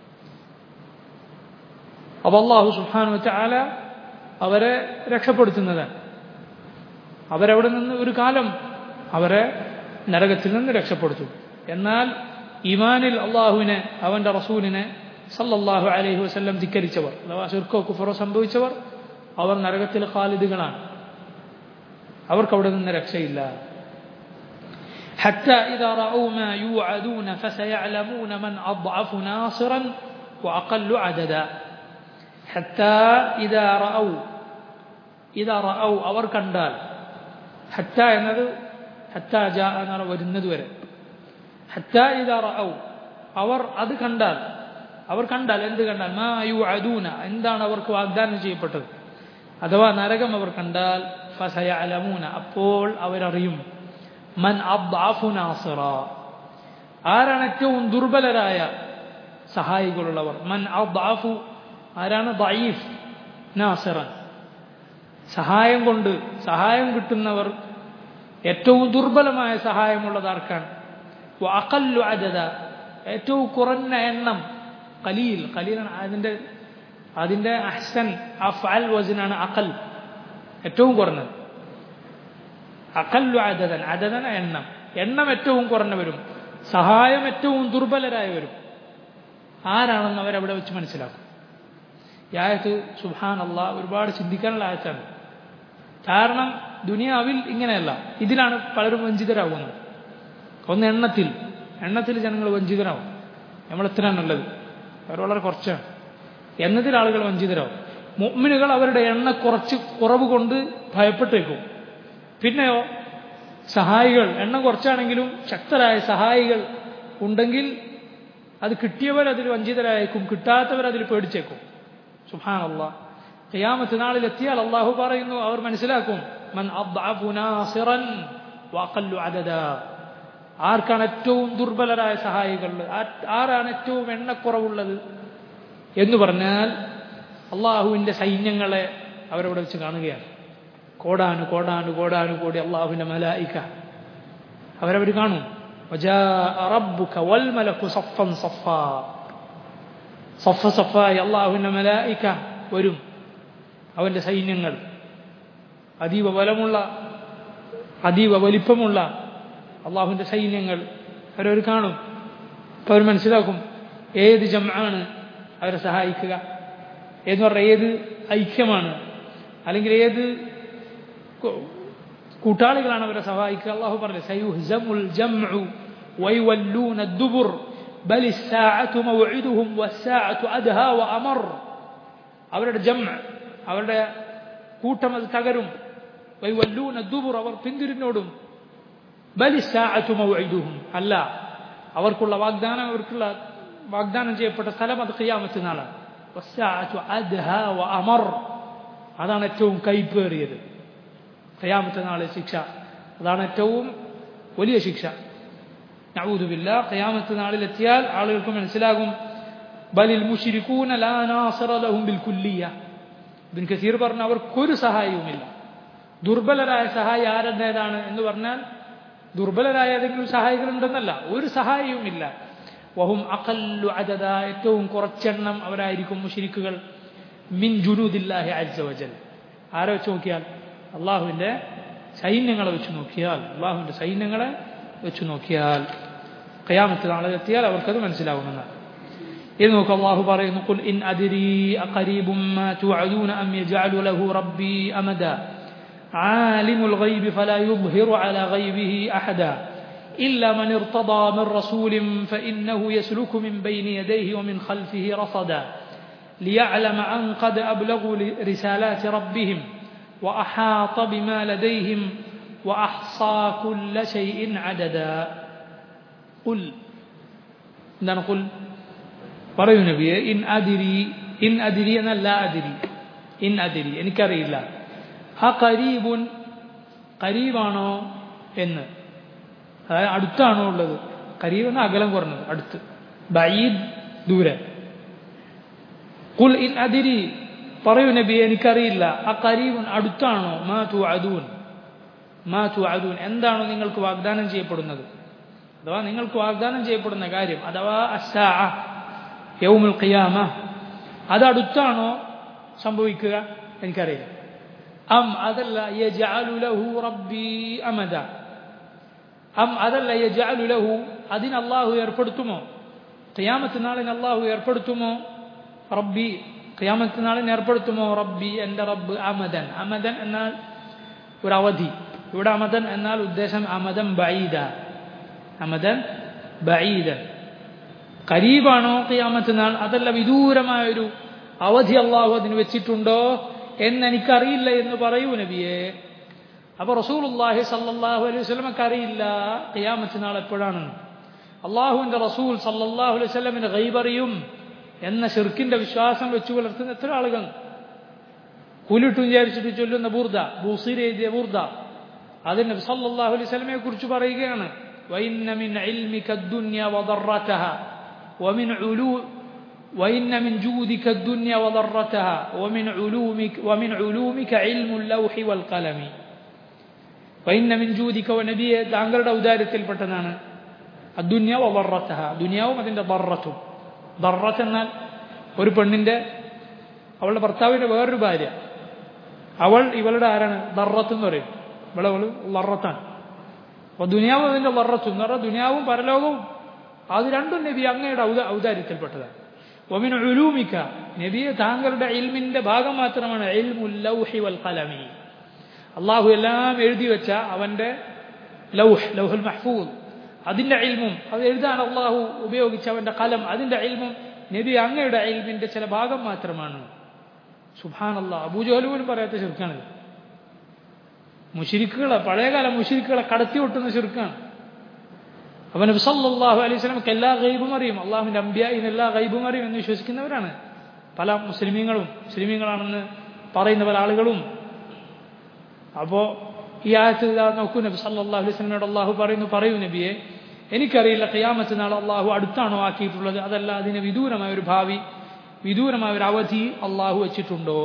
അപ്പോൾ അള്ളാഹു സുബ്ഹാനഹു വതആല അവരെ രക്ഷപ്പെടുത്തുന്നതാണ് അവരവിടെ നിന്ന് ഒരു കാലം അവരെ നരകത്തിൽ നിന്ന് രക്ഷപ്പെടുത്തും എന്നാൽ ഇമാനിൽ അള്ളാഹുവിനെ അവൻ്റെ റസൂലിനെ സല്ലല്ലാഹു അലൈഹി വസല്ലം ധിക്കരിച്ചവർ അഥവാ ഷിർക്കോ കുഫറോ സംഭവിച്ചവർ അവർ നരകത്തിൽ ഖാലിദുകളാണ് അവർക്കവിടെ നിന്ന് രക്ഷയില്ല حتى إذا رأوا ما يوعدون فسيعلمون من أضعف ناصرا وأقل عددا حتى إذا رأوا إذا رأوا അവർ കണ്ടാൽ ഹത്ത എന്നത് ഹത്ത ജാ എന്നാണ് വരുന്നത് വരെ ഹത്ത ഇതാ റഔ അവർ അത് കണ്ടാൽ അവർ കണ്ടാൽ എന്ത് കണ്ടാൽ മാ യു അദൂന എന്താണ് അവർക്ക് വാഗ്ദാനം ചെയ്യപ്പെട്ടത് അഥവാ നരകം അവർ കണ്ടാൽ ഫസയ അലമൂന അപ്പോൾ അവരറിയും മൻ അബ്ദാഫു നാസിറ ആരാണ് ഏറ്റവും ദുർബലരായ സഹായികളുള്ളവർ മൻ അബ്ദാഫു ആരാണ് ദയീഫ് നാസിറൻ സഹായം കൊണ്ട് സഹായം കിട്ടുന്നവർ ഏറ്റവും ദുർബലമായ സഹായമുള്ളത് ആർക്കാണ് അക്കല്ലു അജത ഏറ്റവും കുറഞ്ഞ എണ്ണം കലീൽ കലീലാണ് അതിൻ്റെ അതിൻ്റെ അഹ്സൻ അഫ്അൽ വസിനാണ് അക്കൽ ഏറ്റവും കുറഞ്ഞത് അക്കല്ലു അജതൻ അജതന എണ്ണം എണ്ണം ഏറ്റവും കുറഞ്ഞവരും സഹായം ഏറ്റവും ദുർബലരായവരും ആരാണെന്ന് അവരവിടെ വെച്ച് മനസ്സിലാക്കും ഈ ആയത്ത് സുഹാൻ അല്ല ഒരുപാട് ചിന്തിക്കാനുള്ള ആയത്താണ് കാരണം ദുനിയാവിൽ ഇങ്ങനെയല്ല ഇതിലാണ് പലരും വഞ്ചിതരാകുന്നത് ഒന്ന് എണ്ണത്തിൽ എണ്ണത്തിൽ ജനങ്ങൾ വഞ്ചിതരാവും നമ്മൾ എത്രയാണുള്ളത് അവർ വളരെ കുറച്ചാണ് എന്നതിൽ ആളുകൾ വഞ്ചിതരാവും മുഅ്മിനുകൾ അവരുടെ എണ്ണ കുറച്ച് കുറവ് കൊണ്ട് ഭയപ്പെട്ടേക്കും പിന്നെയോ സഹായികൾ എണ്ണം കുറച്ചാണെങ്കിലും ശക്തരായ സഹായികൾ ഉണ്ടെങ്കിൽ അത് കിട്ടിയവർ അതിൽ വഞ്ചിതരായേക്കും കിട്ടാത്തവർ അതിൽ പേടിച്ചേക്കും സുഹാനല്ല ഖിയാമത്ത് നാളിൽ എത്തിയാൽ അള്ളാഹു പറയുന്നു അവർ മനസ്സിലാക്കും മൻ അദ്അഫു നാസിറൻ വഅഖല്ലു അദദ ആർക്കാണ് ഏറ്റവും ദുർബലരായ സഹായികൾ ആരാണ് ഏറ്റവും എണ്ണക്കുറവുള്ളത് എന്ന് പറഞ്ഞാൽ അള്ളാഹുവിൻ്റെ സൈന്യങ്ങളെ അവരവിടെ വെച്ച് കാണുകയാണ് കോടാനു കോടാനു കോടാനു കോടി അള്ളാഹുവിൻ്റെ മലായിക്ക അവരവർ കാണും റബ്ബുക വൽ മലക്കു സഫൻ സഫ സഫ സഫായി അള്ളാഹുവിൻ്റെ മലായിക്ക വരും അവൻ്റെ സൈന്യങ്ങൾ അതീവ ബലമുള്ള അതീവ വലിപ്പമുള്ള അള്ളാഹുവിൻ്റെ സൈന്യങ്ങൾ അവരവർ കാണും അപ്പോൾ അവർ മനസ്സിലാക്കും ഏത് ജമാണ് അവരെ സഹായിക്കുക എന്ന് പറഞ്ഞാൽ ഏത് ഐക്യമാണ് അല്ലെങ്കിൽ ഏത് കൂട്ടാളികളാണ് അവരെ സഹായിക്കുക അള്ളാഹു പറഞ്ഞു സയുഹ്സമുൽ ജംഉ വൈവല്ലൂന ദുബുർ ബൽ الساعة موعدهم والساعة أدهى وأمر അവരുടെ ജം അവരുടെ കൂട്ടം അത് തകരും വൈവല്ലൂന ദുബുർ അവർ പിന്തിരിഞ്ഞോടും ബലി സാഅത്തു മൗഇദുഹും അല്ല അവർക്കുള്ള വാഗ്ദാനം അവർക്കുള്ള വാഗ്ദാനം ചെയ്യപ്പെട്ട സ്ഥലം അത് ഖിയാമത്ത് നാളാണ് വസ്സാഅത്തു അദ്ഹാ വഅമർ അതാണ് ഏറ്റവും കൈപ്പേറിയത് ഖിയാമത്ത് നാളെ ശിക്ഷ അതാണ് ഏറ്റവും വലിയ ശിക്ഷ നഊദുബില്ല ഖിയാമത്ത് നാളിൽ എത്തിയാൽ ആളുകൾക്ക് മനസ്സിലാകും ബലിൽ മുഷിരിക്കൂന ലാ നാസിറ ലഹും ബിൽ കുല്ലിയ ഇബ്ൻ കസീർ പറഞ്ഞു അവർക്കൊരു സഹായവുമില്ല ദുർബലരായ സഹായി ആരുടേതാണ് എന്ന് പറഞ്ഞാൽ ദുർബലരായ ഏതെങ്കിലും സഹായികളുണ്ടെന്നല്ല ഒരു സഹായിയും ഇല്ല വഹും അഖല്ലു അജദ ഏറ്റവും കുറച്ചെണ്ണം അവരായിരിക്കും മുഷിരിക്കുകൾ മിൻ ജുനൂദില്ലാഹി അജ്ജവജൽ ആരെ വെച്ച് നോക്കിയാൽ അള്ളാഹുവിൻ്റെ സൈന്യങ്ങളെ വെച്ച് നോക്കിയാൽ അള്ളാഹുവിൻ്റെ സൈന്യങ്ങളെ വെച്ച് നോക്കിയാൽ കയാമത്ത് നാളെ എത്തിയാൽ അവർക്കത് മനസ്സിലാവുമെന്നാണ് ഇത് നോക്ക് അള്ളാഹു പറയുന്നു قل إن أدري أقريب ما توعدون أم يجعل له ربي أمدا عالم الغيب فلا يظهر على غيبه أحدا إلا من ارتضى من رسول فإنه يسلك من بين يديه ومن خلفه رصدا ليعلم أن قد أبلغوا رسالات ربهم وأحاط بما لديهم وأحصى كل شيء عددا قل എന്താണ് കുൽ പറയൂ നബിയെ ഇൻ അതിരി ഇൻ അതിരി എന്നല്ല അതിരി ഇൻ അതിരി എനിക്കറിയില്ല ആ കരീബുൻ കരീബാണോ എന്ന് അതായത് അടുത്താണോ ഉള്ളത് കരീബ് എന്ന അകലം കുറഞ്ഞത് അടുത്ത് ബയീദ് ദൂരെ കുൽ ഇൻ അതിരി പറയൂ നബി എനിക്കറിയില്ല ആ കരീബുൻ അടുത്താണോ മാ തു അദൂൻ മാ തു അദൂൻ എന്താണോ നിങ്ങൾക്ക് വാഗ്ദാനം ചെയ്യപ്പെടുന്നത് അഥവാ നിങ്ങൾക്ക് വാഗ്ദാനം ചെയ്യപ്പെടുന്ന കാര്യം അഥവാ അസാ യൗമുൽ ഖിയാമ അത് അടുത്താണോ സംഭവിക്കുക എനിക്കറിയില്ല അം അതല്ല യജഅലു ലഹു റബ്ബി അമദ അം അതല്ല യജഅലു ലഹു അതിന് അള്ളാഹു ഏർപ്പെടുത്തുമോ ഖിയാമത്ത് നാളിന് അള്ളാഹു ഏർപ്പെടുത്തുമോ റബ്ബി ഖിയാമത്ത് നാളിന് ഏർപ്പെടുത്തുമോ റബ്ബി എൻ്റെ റബ്ബ് അമദൻ അമദൻ എന്നാൽ ഒരു അവധി ഇവിടെ അമദൻ എന്നാൽ ഉദ്ദേശം അമദൻ ബൈദ അമദൻ ബഈദൻ കരീബാണോ ഖിയാമത്ത് നാൾ അതല്ല വിദൂരമായ ഒരു അവധി അള്ളാഹു അതിന് വെച്ചിട്ടുണ്ടോ എന്ന് എനിക്കറിയില്ല എന്ന് പറയൂ നബിയെ അപ്പൊ റസൂലുല്ലാഹി സല്ലല്ലാഹു അലൈഹി വസല്ലമക്ക് അറിയില്ല ഖിയാമത്ത് നാൾ എപ്പോഴാണ് അള്ളാഹുവിന്റെ റസൂൽ സല്ലല്ലാഹു അലൈഹി വസല്ലമിന് ഗൈബറിയും എന്ന ഷിർക്കിന്റെ വിശ്വാസം വെച്ചു പുലർത്തുന്ന എത്ര ആളുകൾ കുലിട്ടു വിചാരിച്ചിട്ട് ചൊല്ലുന്ന ബൂർദ ബൂസീർ എഴുതിയ ബൂർദ അതിന് സല്ലല്ലാഹു അലൈഹി വസല്ലമയെ കുറിച്ച് പറയുകയാണ് وإن من علمك الدنيا وضرتها ومن علو وإن من جودك الدنيا وضرتها ومن علومك ومن علومك علم اللوح والقلم وإن من جودك ونبي താങ്കളുടെ ഔദാര്യത്തിൽപ്പെട്ടതാണ് അദ്ദുന്യ വറത്തഹ ദുനിയാവും അതിൻ്റെ ദറത്തും ദറത്ത് എന്നാൽ ഒരു പെണ്ണിൻ്റെ അവളുടെ ഭർത്താവിൻ്റെ വേറൊരു ഭാര്യ അവൾ ഇവളുടെ ആരാണ് ദറത്ത് എന്ന് പറയും ഇവിടെ അവൾ ലറത്താണ് അപ്പൊ ദുനിയാവും അതിന്റെ വറച്ചു എന്ന് പറഞ്ഞാൽ ദുനിയാവും പരലോകവും അത് രണ്ടും നബി അങ്ങയുടെ ഔദ ഔദാര്യത്തിൽപ്പെട്ടതാണ് ഒമിൻ ഉലൂമിക്ക നബിയെ താങ്കളുടെ ഇൽമിന്റെ ഭാഗം മാത്രമാണ് ഇൽമുല്ലൗഹി വൽ കലമി അള്ളാഹു എല്ലാം എഴുതി വെച്ച അവന്റെ ലൗഹ് ലൗഹുൽ മഹ്ഫൂദ് അതിന്റെ ഇൽമും അത് എഴുതാൻ അള്ളാഹു ഉപയോഗിച്ച അവന്റെ കലം അതിന്റെ ഇൽമും നബി അങ്ങയുടെ ഇൽമിന്റെ ചില ഭാഗം മാത്രമാണ് സുഹാൻ അള്ളാഹ് അബൂജോലു പോലും പറയാത്ത ചെറുക്കാണിത് മുഷിരിക്കുകളെ പഴയകാല മുഷിരിക്കുകളെ കടത്തി ഒട്ടുന്ന ചെറുക്കാണ് അവൻ സല്ലാഹു അലൈഹി സ്വലമക്ക് എല്ലാ ഗൈബും അറിയും അള്ളാഹുവിന്റെ അമ്പ്യായിന്ന് എല്ലാ ഗൈബും അറിയും എന്ന് വിശ്വസിക്കുന്നവരാണ് പല മുസ്ലിമീങ്ങളും മുസ്ലിമീങ്ങളാണെന്ന് പറയുന്ന പല ആളുകളും അപ്പോ ഈ ആയത്തിൽ നോക്കൂ നബി സല്ലാഹു അലൈഹി സ്വലമയോട് അള്ളാഹു പറയുന്നു പറയൂ നബിയെ എനിക്കറിയില്ല ഖിയാമത്ത് നാൾ അള്ളാഹു അടുത്താണോ ആക്കിയിട്ടുള്ളത് അതല്ല അതിന് വിദൂരമായ ഒരു ഭാവി വിദൂരമായ ഒരു അവധി അള്ളാഹു വെച്ചിട്ടുണ്ടോ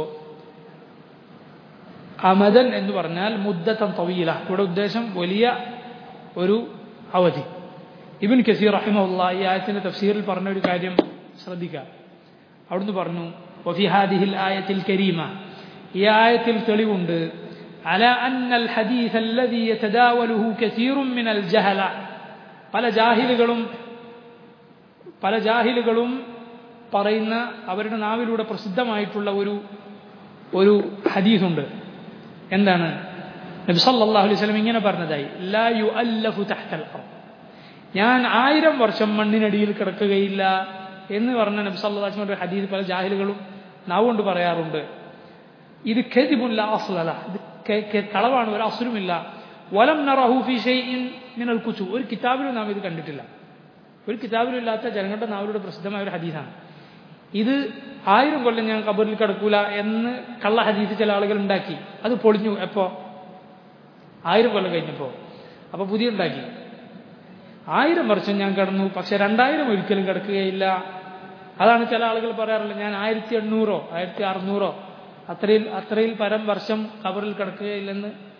അമദൻ എന്ന് പറഞ്ഞാൽ മുദ്ദത്തം തവീല ഇവിടെ ഉദ്ദേശം വലിയ ഒരു അവധി ഇബിൻ കസീർ റഹിമുള്ള ഈ ആയത്തിന്റെ തഫ്സീറിൽ പറഞ്ഞ ഒരു കാര്യം ശ്രദ്ധിക്കുക അവിടുന്ന് പറഞ്ഞു വഫിഹാദിഹിൽ ആയത്തിൽ കരീമ ഈ ആയത്തിൽ തെളിവുണ്ട് അല അന്നൽ ഹദീസ് الذي يتداوله كثير من الجهل പല ജാഹിലുകളും പല ജാഹിലുകളും പറയുന്ന അവരുടെ നാവിലൂടെ പ്രസിദ്ധമായിട്ടുള്ള ഒരു ഒരു ഹദീസുണ്ട് എന്താണ് നബി സല്ലല്ലാഹു അലൈഹി വസല്ലം ഇങ്ങനെ പറഞ്ഞതായി ലാ യുഅല്ലഫു തഹ്തൽ അർദ് ഞാൻ ആയിരം വർഷം മണ്ണിനടിയിൽ കിടക്കുകയില്ല എന്ന് പറഞ്ഞ നബി സല്ലല്ലാഹു അലൈഹി വസല്ലം ഹദീസ് പല ജാഹിലുകളും നാവുകൊണ്ട് പറയാറുണ്ട് ഇത് കെതിബുല്ല അസ്ലല ഇത് കളവാണ് ഒരു അസുരമില്ല വലം നറഹു ഫി ഷൈഇൻ മിനൽ കുച്ചു ഒരു കിതാബിലും നാം ഇത് കണ്ടിട്ടില്ല ഒരു കിതാബിലും ഇല്ലാത്ത ജനങ്ങളുടെ നാവിലൂടെ പ്രസിദ്ധമായ ഒരു ഹദീസാണ് ഇത് ആയിരം കൊല്ലം ഞാൻ കബറിൽ കിടക്കൂല എന്ന് കള്ള ഹദീസ് ചില ആളുകൾ ഉണ്ടാക്കി അത് പൊളിഞ്ഞു എപ്പോ ആയിരം കൊല്ലം കഴിഞ്ഞപ്പോ അപ്പൊ പുതിയ ഉണ്ടാക്കി ആയിരം വർഷം ഞാൻ കിടന്നു പക്ഷെ രണ്ടായിരം ഒരിക്കലും കിടക്കുകയില്ല അതാണ് ചില ആളുകൾ പറയാറുള്ളത് ഞാൻ ആയിരത്തി എണ്ണൂറോ ആയിരത്തി അറുന്നൂറോ അത്രയിൽ അത്രയിൽ പരം വർഷം കബറിൽ കിടക്കുകയില്ലെന്ന്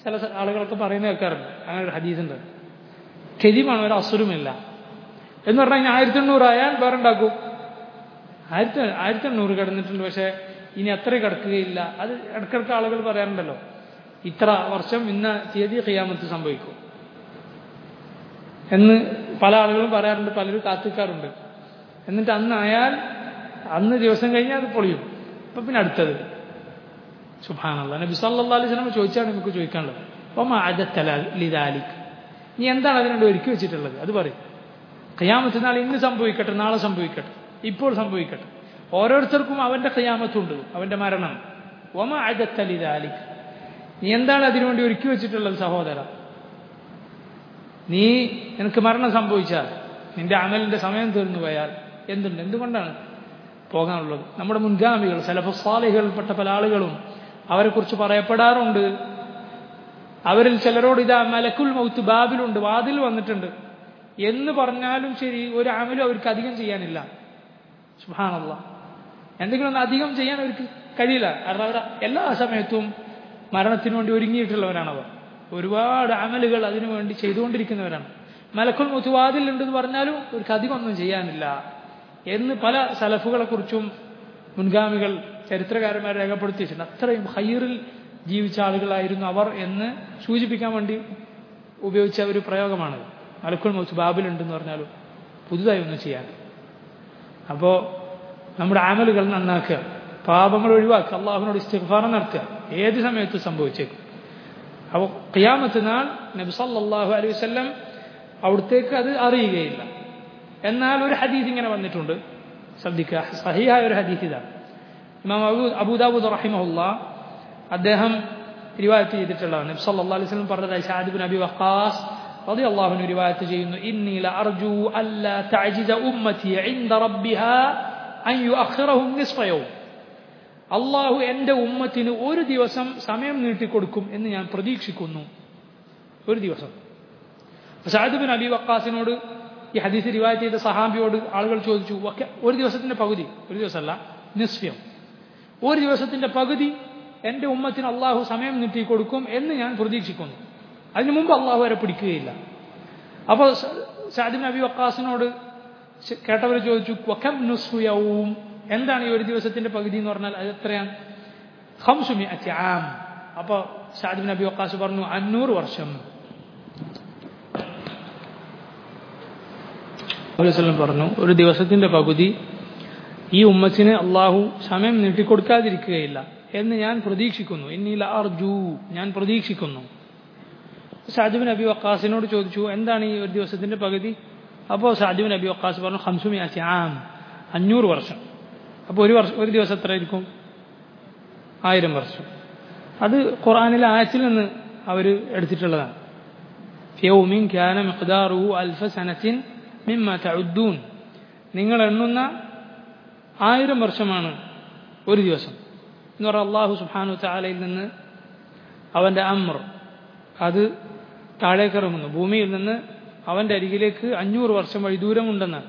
ചില ആളുകളൊക്കെ പറയുന്നത് കേൾക്കാറുണ്ട് അങ്ങനെ ഒരു ഹദീസുണ്ട് കെതിമാണ് ഒരു അസുരമില്ല എന്ന് പറഞ്ഞാൽ ഇനി ആയിരത്തി എണ്ണൂറായാൽ വേറെ ഉണ്ടാക്കും ആയിരത്തി ആയിരത്തി എണ്ണൂറ് കിടന്നിട്ടുണ്ട് പക്ഷേ ഇനി അത്ര കിടക്കുകയില്ല അത് ഇടക്കിടക്ക് ആളുകൾ പറയാറുണ്ടല്ലോ ഇത്ര വർഷം ഇന്ന തീയതി ഖിയാമത്ത് സംഭവിക്കും എന്ന് പല ആളുകളും പറയാറുണ്ട് പലരും കാത്തിക്കാറുണ്ട് എന്നിട്ട് അന്നായാൽ അന്ന് ദിവസം കഴിഞ്ഞാൽ അത് പൊളിയും അപ്പം പിന്നെ അടുത്തത് സുഭാനല്ല നബി സല്ലാ അലൈഹി സ്വലം ചോദിച്ചാണ് നമുക്ക് ചോദിക്കാനുള്ളത് അപ്പം അജത്തല ലിദാലിക് നീ എന്താണ് അതിനുവേണ്ടി ഒരുക്കി വെച്ചിട്ടുള്ളത് അത് പറയും ഖിയാമത്ത് നാളെ ഇന്ന് സംഭവിക്കട്ടെ നാളെ സംഭവിക്കട്ടെ ഇപ്പോൾ സംഭവിക്കട്ടെ ഓരോരുത്തർക്കും അവന്റെ ഖിയാമത്തുണ്ട് അവന്റെ മരണം ഒമ അജത്തലിദാലിക് നീ എന്താണ് അതിനുവേണ്ടി ഒരുക്കി വെച്ചിട്ടുള്ളത് സഹോദര നീ നിനക്ക് മരണം സംഭവിച്ചാൽ നിന്റെ അമലിന്റെ സമയം തീർന്നു പോയാൽ എന്തുണ്ട് എന്തുകൊണ്ടാണ് പോകാനുള്ളത് നമ്മുടെ മുൻഗാമികൾ സലഫസ്വാലികളിൽപ്പെട്ട പല ആളുകളും അവരെക്കുറിച്ച് പറയപ്പെടാറുണ്ട് അവരിൽ ചിലരോട് ഇതാ മലക്കുൽ മൗത്ത് ബാബിലുണ്ട് വാതിൽ വന്നിട്ടുണ്ട് എന്ന് പറഞ്ഞാലും ശരി ഒരു അമലും അവർക്ക് അധികം ചെയ്യാനില്ല സുഹാനല്ല എന്തെങ്കിലും ഒന്ന് അധികം ചെയ്യാൻ അവർക്ക് കഴിയില്ല കാരണം അവർ എല്ലാ സമയത്തും മരണത്തിന് വേണ്ടി ഒരുങ്ങിയിട്ടുള്ളവരാണവർ ഒരുപാട് അമലുകൾ അതിനു വേണ്ടി ചെയ്തുകൊണ്ടിരിക്കുന്നവരാണ് മലക്കുൽ മൗത്ത് വാതിലുണ്ടെന്ന് പറഞ്ഞാലും അവർക്ക് അധികം ഒന്നും ചെയ്യാനില്ല എന്ന് പല സലഫുകളെ കുറിച്ചും മുൻഗാമികൾ ചരിത്രകാരന്മാർ രേഖപ്പെടുത്തിയിട്ടുണ്ട് അത്രയും ഹൈറിൽ ജീവിച്ച ആളുകളായിരുന്നു അവർ എന്ന് സൂചിപ്പിക്കാൻ വേണ്ടി ഉപയോഗിച്ച ഒരു പ്രയോഗമാണ് മലക്കുൽ മൗത്ത് ബാബിലുണ്ടെന്ന് പറഞ്ഞാലും പുതുതായി ഒന്നും ചെയ്യാൻ അപ്പോൾ നമ്മുടെ ആമലുകൾ നന്നാക്കുക പാപങ്ങൾ ഒഴിവാക്കുക അള്ളാഹുവിനോട് ഇസ്തിഫാറ നടത്തുക ഏത് സമയത്തും സംഭവിച്ചേക്കും അപ്പോൾ ഖിയാമത്ത് നാൾ നബി സല്ലല്ലാഹു അലൈഹി വസല്ലം അവിടത്തേക്ക് അത് അറിയുകയില്ല എന്നാൽ ഒരു ഹദീസ് ഇങ്ങനെ വന്നിട്ടുണ്ട് ശ്രദ്ധിക്കുക സഹിയായ ഒരു ഹദീസ് ഇതാണ് ഇമാം അബൂ അബൂദാബൂദ് റഹിമഹുല്ല അദ്ദേഹം റിവായത്ത് ചെയ്തിട്ടുള്ളതാണ് നബി സല്ലല്ലാഹു അലൈഹി വസല്ലം പറഞ്ഞതായി ഷാദ് ബിൻ അബി വഖാസ് റളിയല്ലാഹു അൻഹു റിവായത്ത് ചെയ്യുന്നു ഇന്നി ലഅർജു അല്ലാ തഅജിസ ഉമ്മതി ഇൻദ റബ്ബിഹാ അൻ യുഅഖിറഹും നിസ്ഫ യൗം അള്ളാഹു എൻ്റെ ഉമ്മത്തിന് ഒരു ദിവസം സമയം നീട്ടിക്കൊടുക്കും എന്ന് ഞാൻ പ്രതീക്ഷിക്കുന്നു ഒരു ദിവസം സാദ് ബിൻ അബി വക്കാസിനോട് ഈ ഹദീസ് റിവായത്ത് ചെയ്ത സഹാബിയോട് ആളുകൾ ചോദിച്ചു ഒരു ദിവസത്തിന്റെ പകുതി ഒരു ദിവസമല്ല നിസ്ഫ്യം ഒരു ദിവസത്തിന്റെ പകുതി എൻ്റെ ഉമ്മത്തിന് അള്ളാഹു സമയം നീട്ടിക്കൊടുക്കും എന്ന് ഞാൻ പ്രതീക്ഷിക്കുന്നു അതിനു മുമ്പ് അള്ളാഹു വരെ പിടിക്കുകയില്ല അപ്പോൾ സാദിൻ അബി വക്കാസിനോട് കേട്ടവർ ചോദിച്ചു വഖം നുസ്ഫുയവും എന്താണ് ഈ ഒരു ദിവസത്തിന്റെ പകുതി എന്ന് പറഞ്ഞാൽ അത് എത്രയാണ് ഹംസുമി ആം അപ്പോൾ സാദിബിൻ നബി വക്കാസ് പറഞ്ഞു അഞ്ഞൂറ് വർഷം അലൈവല്ലം പറഞ്ഞു ഒരു ദിവസത്തിന്റെ പകുതി ഈ ഉമ്മച്ചിന് അള്ളാഹു സമയം നീട്ടിക്കൊടുക്കാതിരിക്കുകയില്ല എന്ന് ഞാൻ പ്രതീക്ഷിക്കുന്നു എന്നീല അർജു ഞാൻ പ്രതീക്ഷിക്കുന്നു സാദിബിൻ നബി വക്കാസിനോട് ചോദിച്ചു എന്താണ് ഈ ഒരു ദിവസത്തിന്റെ പകുതി അപ്പോൾ സാദിബിൻ നബി വക്കാസ് പറഞ്ഞു ഹംസുമി ആം അഞ്ഞൂറ് വർഷം അപ്പോൾ ഒരു വർഷം ഒരു ദിവസം എത്ര ആയിരിക്കും ആയിരം വർഷം അത് ഖുറാനിലെ ആയത്തിൽ നിന്ന് അവർ എടുത്തിട്ടുള്ളതാണ് യൗമിൻ ക്യാന മിഖ്ദാറു അൽഫ സനത്തിൻ മിമ്മ തഉദ്ദൂൻ നിങ്ങൾ എണ്ണുന്ന ആയിരം വർഷമാണ് ഒരു ദിവസം എന്ന് പറഞ്ഞാൽ അള്ളാഹു സുബ്ഹാനു താലയിൽ നിന്ന് അവൻ്റെ അമ്ര അത് താഴേക്കിറങ്ങുന്നു ഭൂമിയിൽ നിന്ന് അവൻ്റെ അരികിലേക്ക് അഞ്ഞൂറ് വർഷം വഴി ദൂരമുണ്ടെന്നാണ്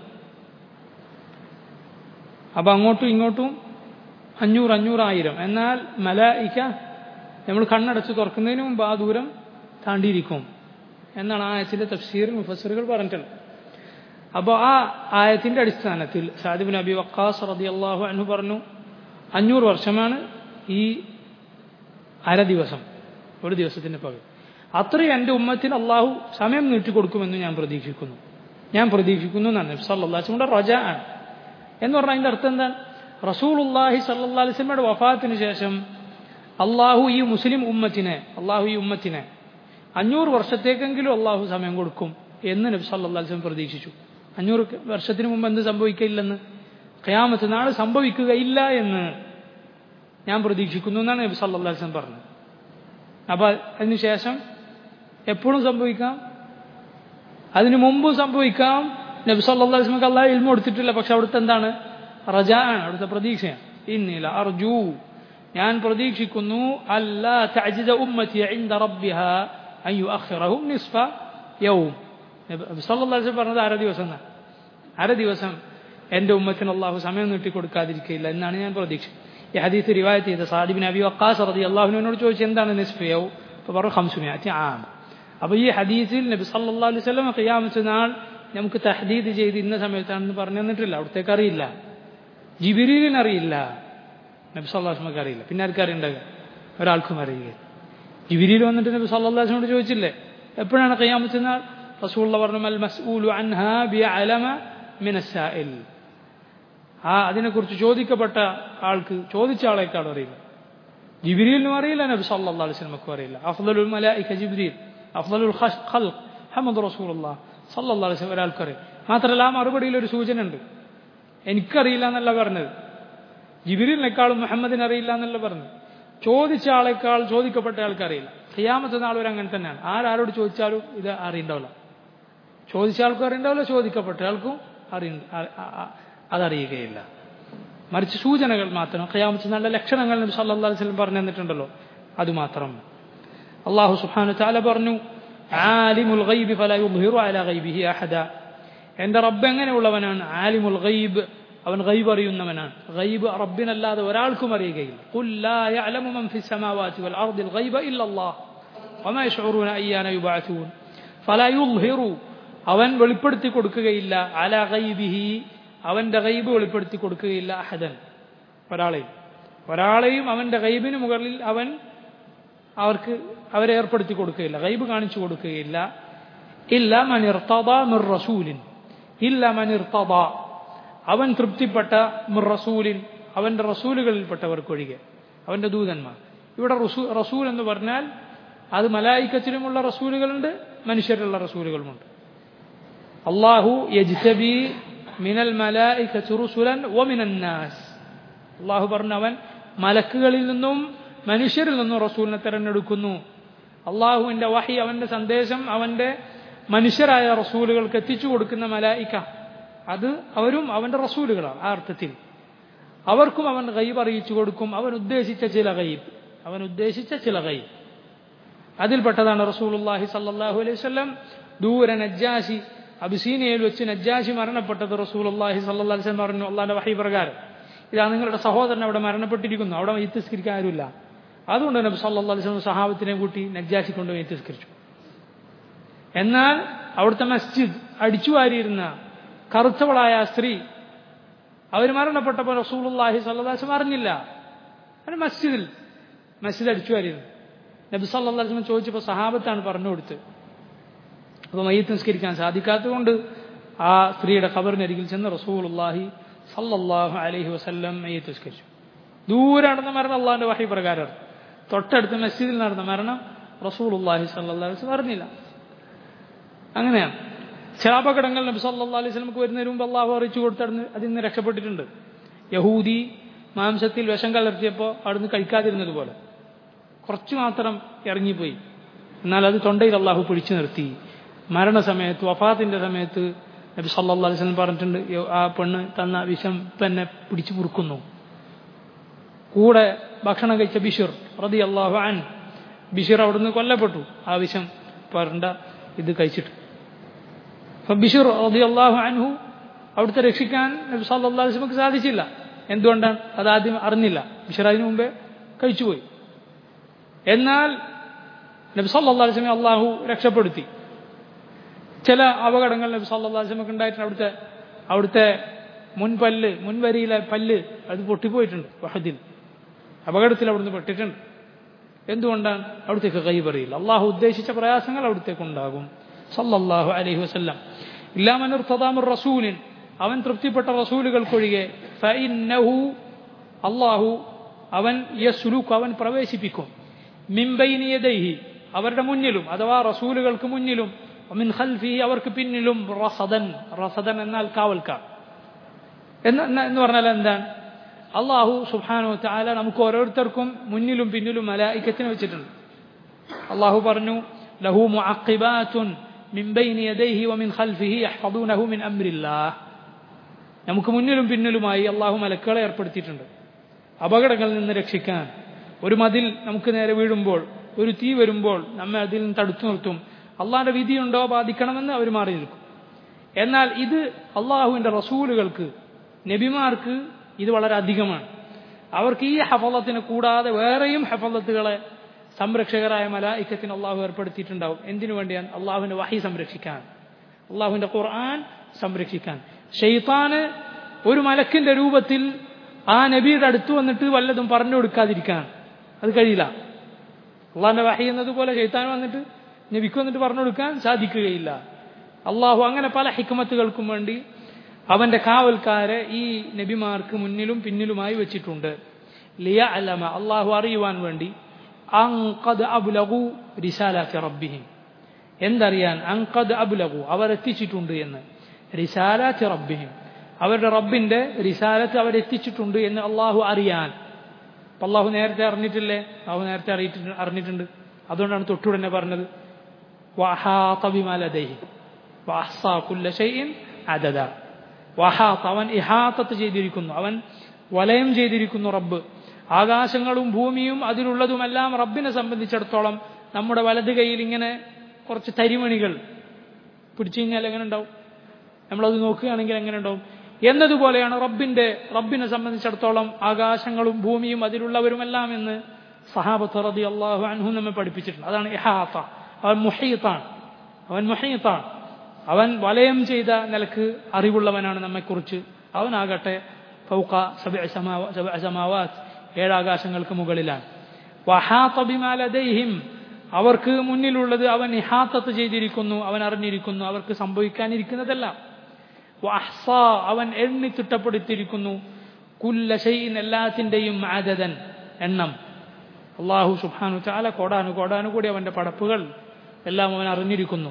അപ്പം അങ്ങോട്ടും ഇങ്ങോട്ടും അഞ്ഞൂറ് അഞ്ഞൂറായിരം എന്നാൽ മലായിക്ക നമ്മൾ കണ്ണടച്ച് തുറക്കുന്നതിന് മുമ്പ് ആ ദൂരം താണ്ടിയിരിക്കും എന്നാണ് ആ ആയത്തിൻ്റെ തഫ്സീർ മുഫസറുകൾ പറഞ്ഞിട്ടുള്ളത് അപ്പോൾ ആ ആയത്തിൻ്റെ അടിസ്ഥാനത്തിൽ സാദിബിൻ അബി വക്കാസ് റതി അള്ളാഹു അനു പറഞ്ഞു അഞ്ഞൂറ് വർഷമാണ് ഈ അര ദിവസം ഒരു ദിവസത്തിൻ്റെ പകൽ അത്രയും എൻ്റെ ഉമ്മത്തിന് അള്ളാഹു സമയം നീട്ടിക്കൊടുക്കുമെന്ന് ഞാൻ പ്രതീക്ഷിക്കുന്നു ഞാൻ പ്രതീക്ഷിക്കുന്നു എന്നാണ് നബ്സല്ലാസുകൊണ്ട് റജ ആണ് എന്ന് പറഞ്ഞാൽ അതിൻ്റെ അർത്ഥം എന്താണ് റസൂലുല്ലാഹി സല്ലാ അലിസ്ലമയുടെ വഫാത്തിന് ശേഷം അള്ളാഹു ഈ മുസ്ലിം ഉമ്മത്തിനെ അള്ളാഹു ഈ ഉമ്മത്തിനെ അഞ്ഞൂറ് വർഷത്തേക്കെങ്കിലും അള്ളാഹു സമയം കൊടുക്കും എന്ന് നബി സല്ലാ അലിസ്ലം പ്രതീക്ഷിച്ചു അഞ്ഞൂറ് വർഷത്തിന് മുമ്പ് എന്ത് സംഭവിക്കില്ലെന്ന് ഖയാമത്ത് നാളെ സംഭവിക്കുകയില്ല എന്ന് ഞാൻ പ്രതീക്ഷിക്കുന്നു എന്നാണ് നബി സല്ലാ അലിസ്ലം പറഞ്ഞത് അപ്പോൾ അതിനുശേഷം എപ്പോഴും സംഭവിക്കാം അതിനു മുമ്പും സംഭവിക്കാം നബി സല്ലാ അലിസ്ലമക്ക് അള്ളാഹ് ഇൽമ കൊടുത്തിട്ടില്ല പക്ഷെ അവിടുത്തെ എന്താണ് റജ ആണ് അവിടുത്തെ പ്രതീക്ഷയാണ് ഇന്നില്ല അർജു ഞാൻ പ്രതീക്ഷിക്കുന്നു അല്ലാ തഅജിദ ഉമ്മത്തി ഇൻദ റബ്ബിഹ അൻ യുഅഖിറഹും നിസ്ഫ യൗം നബി സല്ലല്ലാഹു അലൈഹി പറഞ്ഞത് അര ദിവസം എന്നാണ് അര ദിവസം എൻ്റെ ഉമ്മത്തിന് അള്ളാഹു സമയം നീട്ടി കൊടുക്കാതിരിക്കില്ല എന്നാണ് ഞാൻ പ്രതീക്ഷ ഈ ഹദീസ് റിവായത്ത് ചെയ്ത സാദിബിൻ അബി വക്കാസ് റതി അള്ളാഹുവിനോട് ചോദിച്ചു എന്താണ് നിസ്ഫ യൗം അപ്പോൾ പറഞ്ഞു ഹംസുമിയാറ്റി ആം അപ്പോൾ ഈ ഹദീസിൽ നബി സല്ലാ അലൈഹി സ്വലം ഖിയാമത്ത് നാൾ നമുക്ക് തഹദീദ് ചെയ്ത് ഇന്ന സമയത്താണെന്ന് പറഞ്ഞു തന്നിട്ടില്ല അവിടത്തേക്ക് അറിയില്ല ജിബിരിലിന് അറിയില്ല നബി സല്ലാസ്മക്ക് അറിയില്ല പിന്നെ ആർക്കറിയുണ്ടാകുക ഒരാൾക്കും അറിയില്ല ജിബിരിയിൽ വന്നിട്ട് നബി സല്ലാസ്മോട് ചോദിച്ചില്ലേ എപ്പോഴാണ് ഖിയാമത്ത് നാൾ റസൂള്ള പറഞ്ഞു മൽ മസ്ഊലു അൻഹാ ബി അലമ മിനസായിൽ ആ അതിനെക്കുറിച്ച് ചോദിക്കപ്പെട്ട ആൾക്ക് ചോദിച്ച ആളേക്കാളും അറിയില്ല ജിബിരിലിനും അറിയില്ല നബി സല്ലാ അലൈഹി സ്വലമക്കും അറിയില്ല അഫ്ദലുൽ മലായിക ജിബ്രീൽ അഫ്ദലുൽ ഖൽഖ് ഹമദ് റസൂലുള്ള സല്ലാ അലൈഹി സ്വലം ഒരാൾക്കറിയാം മാത്രമല്ല ആ മറുപടിയിൽ ഒരു സൂചന ഉണ്ട് എനിക്കറിയില്ല എന്നല്ല പറഞ്ഞത് ജിബിരിലിനേക്കാളും മുഹമ്മദിന് അറിയില്ല എന്നല്ല പറഞ്ഞത് ചോദിച്ച ആളെക്കാൾ ചോദിക്കപ്പെട്ട ആൾക്കറിയില്ല ഖിയാമത്ത് നാൾ വരെ അങ്ങനെ തന്നെയാണ് ആരാരോട് ചോദിച്ചാലും ഇത് അറിയണ്ടാവില്ല ചോദിച്ച ആൾക്കും അറിയണ്ടാവില്ല ചോദിക്കപ്പെട്ട ആൾക്കും അറിയ അതറിയുകയില്ല മറിച്ച് സൂചനകൾ മാത്രം ഖിയാമത്ത് നല്ല ലക്ഷണങ്ങൾ നബി സല്ലല്ലാഹു അലൈഹി വസല്ലം പറഞ്ഞു തന്നിട്ടുണ്ടല്ലോ അത് മാത്രം അള്ളാഹു സുബ്ഹാനഹു തആല പറഞ്ഞു ആലിമുൽ ഗൈബി ഫലാ യുദ്ഹിറു അലാ ഗൈബിഹി അഹദ എൻ്റെ റബ്ബ് എങ്ങനെയുള്ളവനാണ് ആലിമുൽ ഗൈബ് അവൻ ഗൈബ് അറിയുന്നവനാണ് ഗൈബ് റബ്ബിനല്ലാതെ ഒരാൾക്കും അറിയുകയില്ല ഖുൽ ലാ യഅലമു മൻ ഫിസ് സമാവാതി വൽ അർദിൽ ഗൈബ ഇല്ലല്ലാഹ് വമാ യശ്ഉറൂന അയ്യാന യുബഅഥൂൻ ഫലാ യുദ്ഹിറു അവൻ വെളിപ്പെടുത്തി കൊടുക്കുകയില്ല അലാ ഗൈബിഹി അവന്റെ ഗൈബ് വെളിപ്പെടുത്തി കൊടുക്കുകയില്ല അഹദൻ ഒരാളെയും ഒരാളെയും അവന്റെ ഗൈബിന് മുകളിൽ അവൻ അവർക്ക് അവരെ ഏർപ്പെടുത്തി കൊടുക്കുകയില്ല ഗൈബ് കാണിച്ചു കൊടുക്കുകയില്ല ഇല്ല മനിർത്തത മിർ റസൂലിൻ ഇല്ല മനിർത്തത അവൻ തൃപ്തിപ്പെട്ട മിർ റസൂലിൻ അവന്റെ റസൂലുകളിൽപ്പെട്ടവർക്കൊഴികെ അവന്റെ ദൂതന്മാർ ഇവിടെ റസൂൽ എന്ന് പറഞ്ഞാൽ അത് മലായിക്കത്തിലുമുള്ള റസൂലുകളുണ്ട് മനുഷ്യരുള്ള റസൂലുകളുമുണ്ട് അള്ളാഹു യജ്തബി മിനൽ മലായിക്കത്ത് റുസുലൻ വ മിനന്നാസ് അള്ളാഹു പറഞ്ഞവൻ മലക്കുകളിൽ നിന്നും മനുഷ്യരിൽ നിന്നും റസൂലിനെ തിരഞ്ഞെടുക്കുന്നു അള്ളാഹുവിന്റെ വഹി അവന്റെ സന്ദേശം അവന്റെ മനുഷ്യരായ റസൂലുകൾക്ക് എത്തിച്ചു കൊടുക്കുന്ന മലായിക്ക അത് അവരും അവന്റെ റസൂലുകളാണ് ആ അർത്ഥത്തിൽ അവർക്കും അവൻ ഗൈബ് അറിയിച്ചു കൊടുക്കും അവൻ ഉദ്ദേശിച്ച ചില ഗൈബ് അവൻ ഉദ്ദേശിച്ച ചില ഗൈബ് അതിൽപ്പെട്ടതാണ് റസൂലുല്ലാഹി സല്ലാഹു അലൈഹി വസല്ലം ദൂര നജ്ജാശി അബിസീനയിൽ വെച്ച് നജ്ജാശി മരണപ്പെട്ടത് റസൂലുല്ലാഹി സല്ലാ അലൈഹി വസല്ലം പറഞ്ഞു അള്ളാന്റെ വഹി പ്രകാരം ഇതാ നിങ്ങളുടെ സഹോദരൻ അവിടെ മരണപ്പെട്ടിരിക്കുന്നു അവിടെ മയ്യത്തിസ്കരിക്കാൻ ആരുമില്ല അതുകൊണ്ട് നബി സല്ലാ അലൈഹി വസല്ലം സഹാബത്തിനെ കൂട്ടി നജ്ജാശി കൊണ്ട് മയ്യത്തിസ്കരിച്ചു എന്നാൽ അവിടുത്തെ മസ്ജിദ് അടിച്ചു വാരിയിരുന്ന കറുത്തവളായ സ്ത്രീ അവർ മരണപ്പെട്ടപ്പോൾ റസൂലുല്ലാഹി സല്ലാസ് അറിഞ്ഞില്ല അവർ മസ്ജിദിൽ മസ്ജിദ് അടിച്ചു വാരിയിരുന്നു നബി സല്ലാസ്ലം ചോദിച്ചപ്പോൾ സഹാബത്താണ് പറഞ്ഞു കൊടുത്ത് അപ്പോൾ മയ്യത്ത് നിസ്കരിക്കാൻ സാധിക്കാത്തതുകൊണ്ട് ആ സ്ത്രീയുടെ ഖബറിനരികിൽ ചെന്ന് റസൂലുല്ലാഹി സല്ലല്ലാഹു അലൈഹി വസല്ലം മയ്യത്ത് നിസ്കരിച്ചു ദൂരെ നടന്ന മരണം അള്ളാഹിന്റെ വഹി പ്രകാരം തൊട്ടടുത്ത മസ്ജിദിൽ നടന്ന മരണം റസൂലുല്ലാഹി സല്ലല്ലാഹു അലൈഹി വസല്ലം അറിഞ്ഞില്ല അങ്ങനെയാണ് ചില അപകടങ്ങൾ നബി സല്ലല്ലാഹു അലൈഹി വസല്ലമക്ക് വരുന്നതിന് മുമ്പ് അള്ളാഹു അറിയിച്ചു കൊടുത്തടന്ന് അതിൽ നിന്ന് രക്ഷപ്പെട്ടിട്ടുണ്ട് യഹൂദി മാംസത്തിൽ വിഷം കലർത്തിയപ്പോൾ അവിടുന്ന് കഴിക്കാതിരുന്നത് പോലെ കുറച്ച് മാത്രം ഇറങ്ങിപ്പോയി എന്നാൽ അത് തൊണ്ടയിൽ അള്ളാഹു പിടിച്ചു നിർത്തി മരണസമയത്ത് വഫാത്തിന്റെ സമയത്ത് നബി സല്ലല്ലാഹു അലൈഹി വസല്ലം പറഞ്ഞിട്ടുണ്ട് ആ പെണ്ണ് തന്ന വിഷം തന്നെ പിടിച്ചു മുറുക്കുന്നു കൂടെ ഭക്ഷണം കഴിച്ച ബിഷിർ റതി അള്ളാഹു അൻ ബിഷിർ അവിടുന്ന് കൊല്ലപ്പെട്ടു ആ വിഷം പറഞ്ഞ ഇത് കഴിച്ചിട്ട് അപ്പം ബിഷിർ റതി അള്ളാഹു അൻഹു അവിടുത്തെ രക്ഷിക്കാൻ നബി സല്ലല്ലാഹു അലൈഹി വസല്ലമക്ക് സാധിച്ചില്ല എന്തുകൊണ്ടാണ് അത് ആദ്യം അറിഞ്ഞില്ല ബിഷിർ അതിനു മുമ്പേ കഴിച്ചുപോയി എന്നാൽ നബി സല്ലല്ലാഹു അലൈഹി വസല്ലം അള്ളാഹു രക്ഷപ്പെടുത്തി ചില അപകടങ്ങൾ നബി സല്ലല്ലാഹു അലൈഹി വസല്ലമക്ക് ഉണ്ടായിട്ടുണ്ട് അവിടുത്തെ അവിടുത്തെ മുൻപല്ല് മുൻവരിയിലെ പല്ല് അത് പൊട്ടിപ്പോയിട്ടുണ്ട് വഹദിൽ അപകടത്തിൽ അവിടുന്ന് പെട്ടിട്ടുണ്ട് എന്തുകൊണ്ടാണ് അവിടത്തേക്ക് കൈ പറയില്ല അള്ളാഹു ഉദ്ദേശിച്ച പ്രയാസങ്ങൾ അവിടത്തേക്ക് ഉണ്ടാകും സല്ലല്ലാഹു അലൈഹി വസല്ലം ഇല്ലാമനുർ തദാമുർ റസൂലിൻ അവൻ തൃപ്തിപ്പെട്ട റസൂലുകൾക്കൊഴികെ ഫഇന്നഹു അള്ളാഹു അവൻ യസ്ലുക്ക് അവൻ പ്രവേശിപ്പിക്കും മിംബൈനി യദൈഹി അവരുടെ മുന്നിലും അഥവാ റസൂലുകൾക്ക് മുന്നിലും മിൻ ഖൽഫി അവർക്ക് പിന്നിലും റസദൻ റസദൻ എന്നാൽ കാവൽക്കാർ എന്ന് എന്ന് പറഞ്ഞാൽ എന്താണ് അള്ളാഹു സുബാനു താല നമുക്ക് ഓരോരുത്തർക്കും മുന്നിലും പിന്നിലും മലായിക്കത്തിന് വെച്ചിട്ടുണ്ട് അള്ളാഹു പറഞ്ഞു ലഹു മുഅഖിബാത്തുൻ മിൻ ബൈനി യദൈഹി വമിൻ ഖൽഫിഹി യഹ്ഫദൂനഹു മിൻ അംരില്ലാഹ് നമുക്ക് മുന്നിലും പിന്നിലുമായി അള്ളാഹു മലക്കുകളെ ഏർപ്പെടുത്തിയിട്ടുണ്ട് അപകടങ്ങളിൽ നിന്ന് രക്ഷിക്കാൻ ഒരു മതിൽ നമുക്ക് നേരെ വീഴുമ്പോൾ ഒരു തീ വരുമ്പോൾ നമ്മെ അതിൽ നിന്ന് തടുത്തു നിർത്തും അള്ളാഹിന്റെ വിധിയുണ്ടോ ബാധിക്കണമെന്ന് അവർ മാറി നിൽക്കും എന്നാൽ ഇത് അള്ളാഹുവിന്റെ റസൂലുകൾക്ക് നബിമാർക്ക് ഇത് വളരെ അധികമാണ് അവർക്ക് ഈ ഹഫലത്തിനെ കൂടാതെ വേറെയും ഹഫലത്തുകളെ സംരക്ഷകരായ മലായിക്കത്തിന് അള്ളാഹു ഏർപ്പെടുത്തിയിട്ടുണ്ടാവും എന്തിനു വേണ്ടിയാണ് അള്ളാഹുവിന്റെ വഹി സംരക്ഷിക്കാൻ അള്ളാഹുവിന്റെ ഖുർആൻ സംരക്ഷിക്കാൻ ഷെയ്ത്താന് ഒരു മലക്കിന്റെ രൂപത്തിൽ ആ നബിയുടെ അടുത്ത് വന്നിട്ട് വല്ലതും പറഞ്ഞു കൊടുക്കാതിരിക്കാൻ അത് കഴിയില്ല അള്ളാഹിന്റെ വഹി എന്നതുപോലെ ഷെയ്ത്താൻ വന്നിട്ട് നബിക്ക് വന്നിട്ട് പറഞ്ഞു കൊടുക്കാൻ സാധിക്കുകയില്ല അള്ളാഹു അങ്ങനെ പല ഹിക്മത്തുകൾക്കും വേണ്ടി അവന്റെ കാവൽക്കാരെ ഈ നബിമാർക്ക് മുന്നിലും പിന്നിലുമായി വെച്ചിട്ടുണ്ട് ലിയ അലമ അള്ളാഹു അറിയുവാൻ വേണ്ടി അങ്കദ് അബുലഗു റിസാലാത്തി റബ്ബിഹിം എന്തറിയാൻ അങ്കദ് അബുലഗു അവർ എത്തിച്ചിട്ടുണ്ട് എന്ന് റിസാലാത്തി റബ്ബിഹിം അവരുടെ റബ്ബിന്റെ റിസാലത്ത് അവരെത്തിച്ചിട്ടുണ്ട് എന്ന് അള്ളാഹു അറിയാൻ അപ്പൊ അള്ളാഹു നേരത്തെ അറിഞ്ഞിട്ടില്ലേ അള്ളാഹു നേരത്തെ അറിയിട്ടുണ്ട് അറിഞ്ഞിട്ടുണ്ട് അതുകൊണ്ടാണ് തൊട്ടുടനെ പറഞ്ഞത് അതത വഹാത്ത് അവൻ ഇഹാത്തത്ത് ചെയ്തിരിക്കുന്നു അവൻ വലയം ചെയ്തിരിക്കുന്നു റബ്ബ് ആകാശങ്ങളും ഭൂമിയും അതിലുള്ളതുമെല്ലാം റബ്ബിനെ സംബന്ധിച്ചിടത്തോളം നമ്മുടെ വലത് കൈയിൽ ഇങ്ങനെ കുറച്ച് തരിമണികൾ പിടിച്ചു കഴിഞ്ഞാൽ എങ്ങനെ ഉണ്ടാവും നമ്മളത് നോക്കുകയാണെങ്കിൽ എങ്ങനെ ഉണ്ടാവും എന്നതുപോലെയാണ് റബ്ബിന്റെ റബ്ബിനെ സംബന്ധിച്ചിടത്തോളം ആകാശങ്ങളും ഭൂമിയും അതിലുള്ളവരുമെല്ലാം എന്ന് സഹാബത്ത് റതി അള്ളാഹു അൻഹു നമ്മെ പഠിപ്പിച്ചിട്ടുണ്ട് അതാണ് ഇഹാത്ത അവൻ മുഹീത്താണ് അവൻ മുഹീത്താണ് അവൻ വലയം ചെയ്ത നിലക്ക് അറിവുള്ളവനാണ് നമ്മെക്കുറിച്ച് അവനാകട്ടെ ഫൗക സമാവാത്ത് ഏഴാകാശങ്ങൾക്ക് മുകളിലാണ് വഹാത്തബിമാലദൈഹിം അവർക്ക് മുന്നിലുള്ളത് അവൻ ഇഹാത്തത്ത് ചെയ്തിരിക്കുന്നു അവൻ അറിഞ്ഞിരിക്കുന്നു അവർക്ക് സംഭവിക്കാനിരിക്കുന്നതെല്ലാം വഹ്സ അവൻ എണ്ണി തിട്ടപ്പെടുത്തിയിരിക്കുന്നു കുല്ല ഷെയ്ൻ എല്ലാത്തിൻ്റെയും ആദതൻ എണ്ണം അള്ളാഹു സുബാനു ചാല കോടാനു കോടാനു കൂടി അവന്റെ പടപ്പുകൾ എല്ലാം അവൻ അറിഞ്ഞിരിക്കുന്നു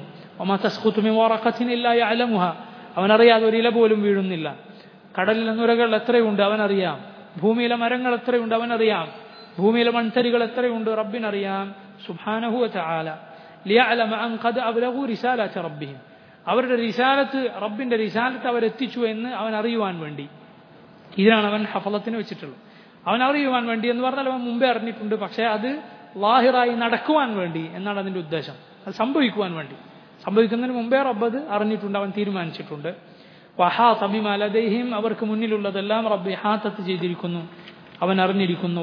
അലമുഹ അവനറിയാതെ ഒരു ഇല പോലും വീഴുന്നില്ല കടലിലെ നുരകൾ എത്രയുണ്ട് അവനറിയാം ഭൂമിയിലെ മരങ്ങൾ എത്രയുണ്ട് അവനറിയാം ഭൂമിയിലെ മൺതരികൾ എത്രയുണ്ട് റബ്ബിനറിയാം സുബാനഹു ചാല ലിയഅലമ അൻ ഖദ് അബ്ലഗു റിസാലത റബ്ബിഹിം അവരുടെ റിസാലത്ത് റബ്ബിന്റെ റിസാലത്ത് അവരെത്തിച്ചു എന്ന് അവൻ അറിയുവാൻ വേണ്ടി ഇതിനാണ് അവൻ ഹഫലത്തിന് വെച്ചിട്ടുള്ളത് അവൻ അറിയുവാൻ വേണ്ടി എന്ന് പറഞ്ഞാൽ അവൻ മുമ്പേ അറിഞ്ഞിട്ടുണ്ട് പക്ഷേ അത് ലാഹിറായി നടക്കുവാൻ വേണ്ടി എന്നാണ് അതിന്റെ ഉദ്ദേശം അത് സംഭവിക്കുവാൻ വേണ്ടി സംഭവിക്കുന്നതിന് മുമ്പേ റബ്ബ് അത് അറിഞ്ഞിട്ടുണ്ട് അവൻ തീരുമാനിച്ചിട്ടുണ്ട് വഹാ തബിമാലദേഹിം അവർക്ക് മുന്നിലുള്ളതെല്ലാം റബ്ബ് ഹാത്തത്ത് ചെയ്തിരിക്കുന്നു അവൻ അറിഞ്ഞിരിക്കുന്നു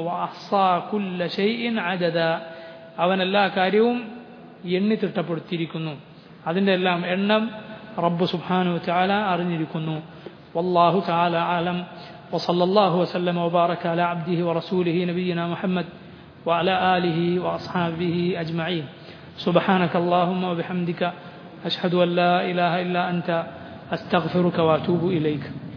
അവൻ എല്ലാ കാര്യവും എണ്ണി തിട്ടപ്പെടുത്തിയിരിക്കുന്നു അതിൻ്റെ എല്ലാം എണ്ണം റബ്ബ് സുബാനു ചാല അറിഞ്ഞിരിക്കുന്നു والله تعالى أعلم وصلى الله وسلم وبارك على عبده ورسوله نبينا محمد وعلى آله وأصحابه أجمعين سبحانك اللهم وبحمدك أشهد أن لا إله إلا أنت أستغفرك وأتوب إليك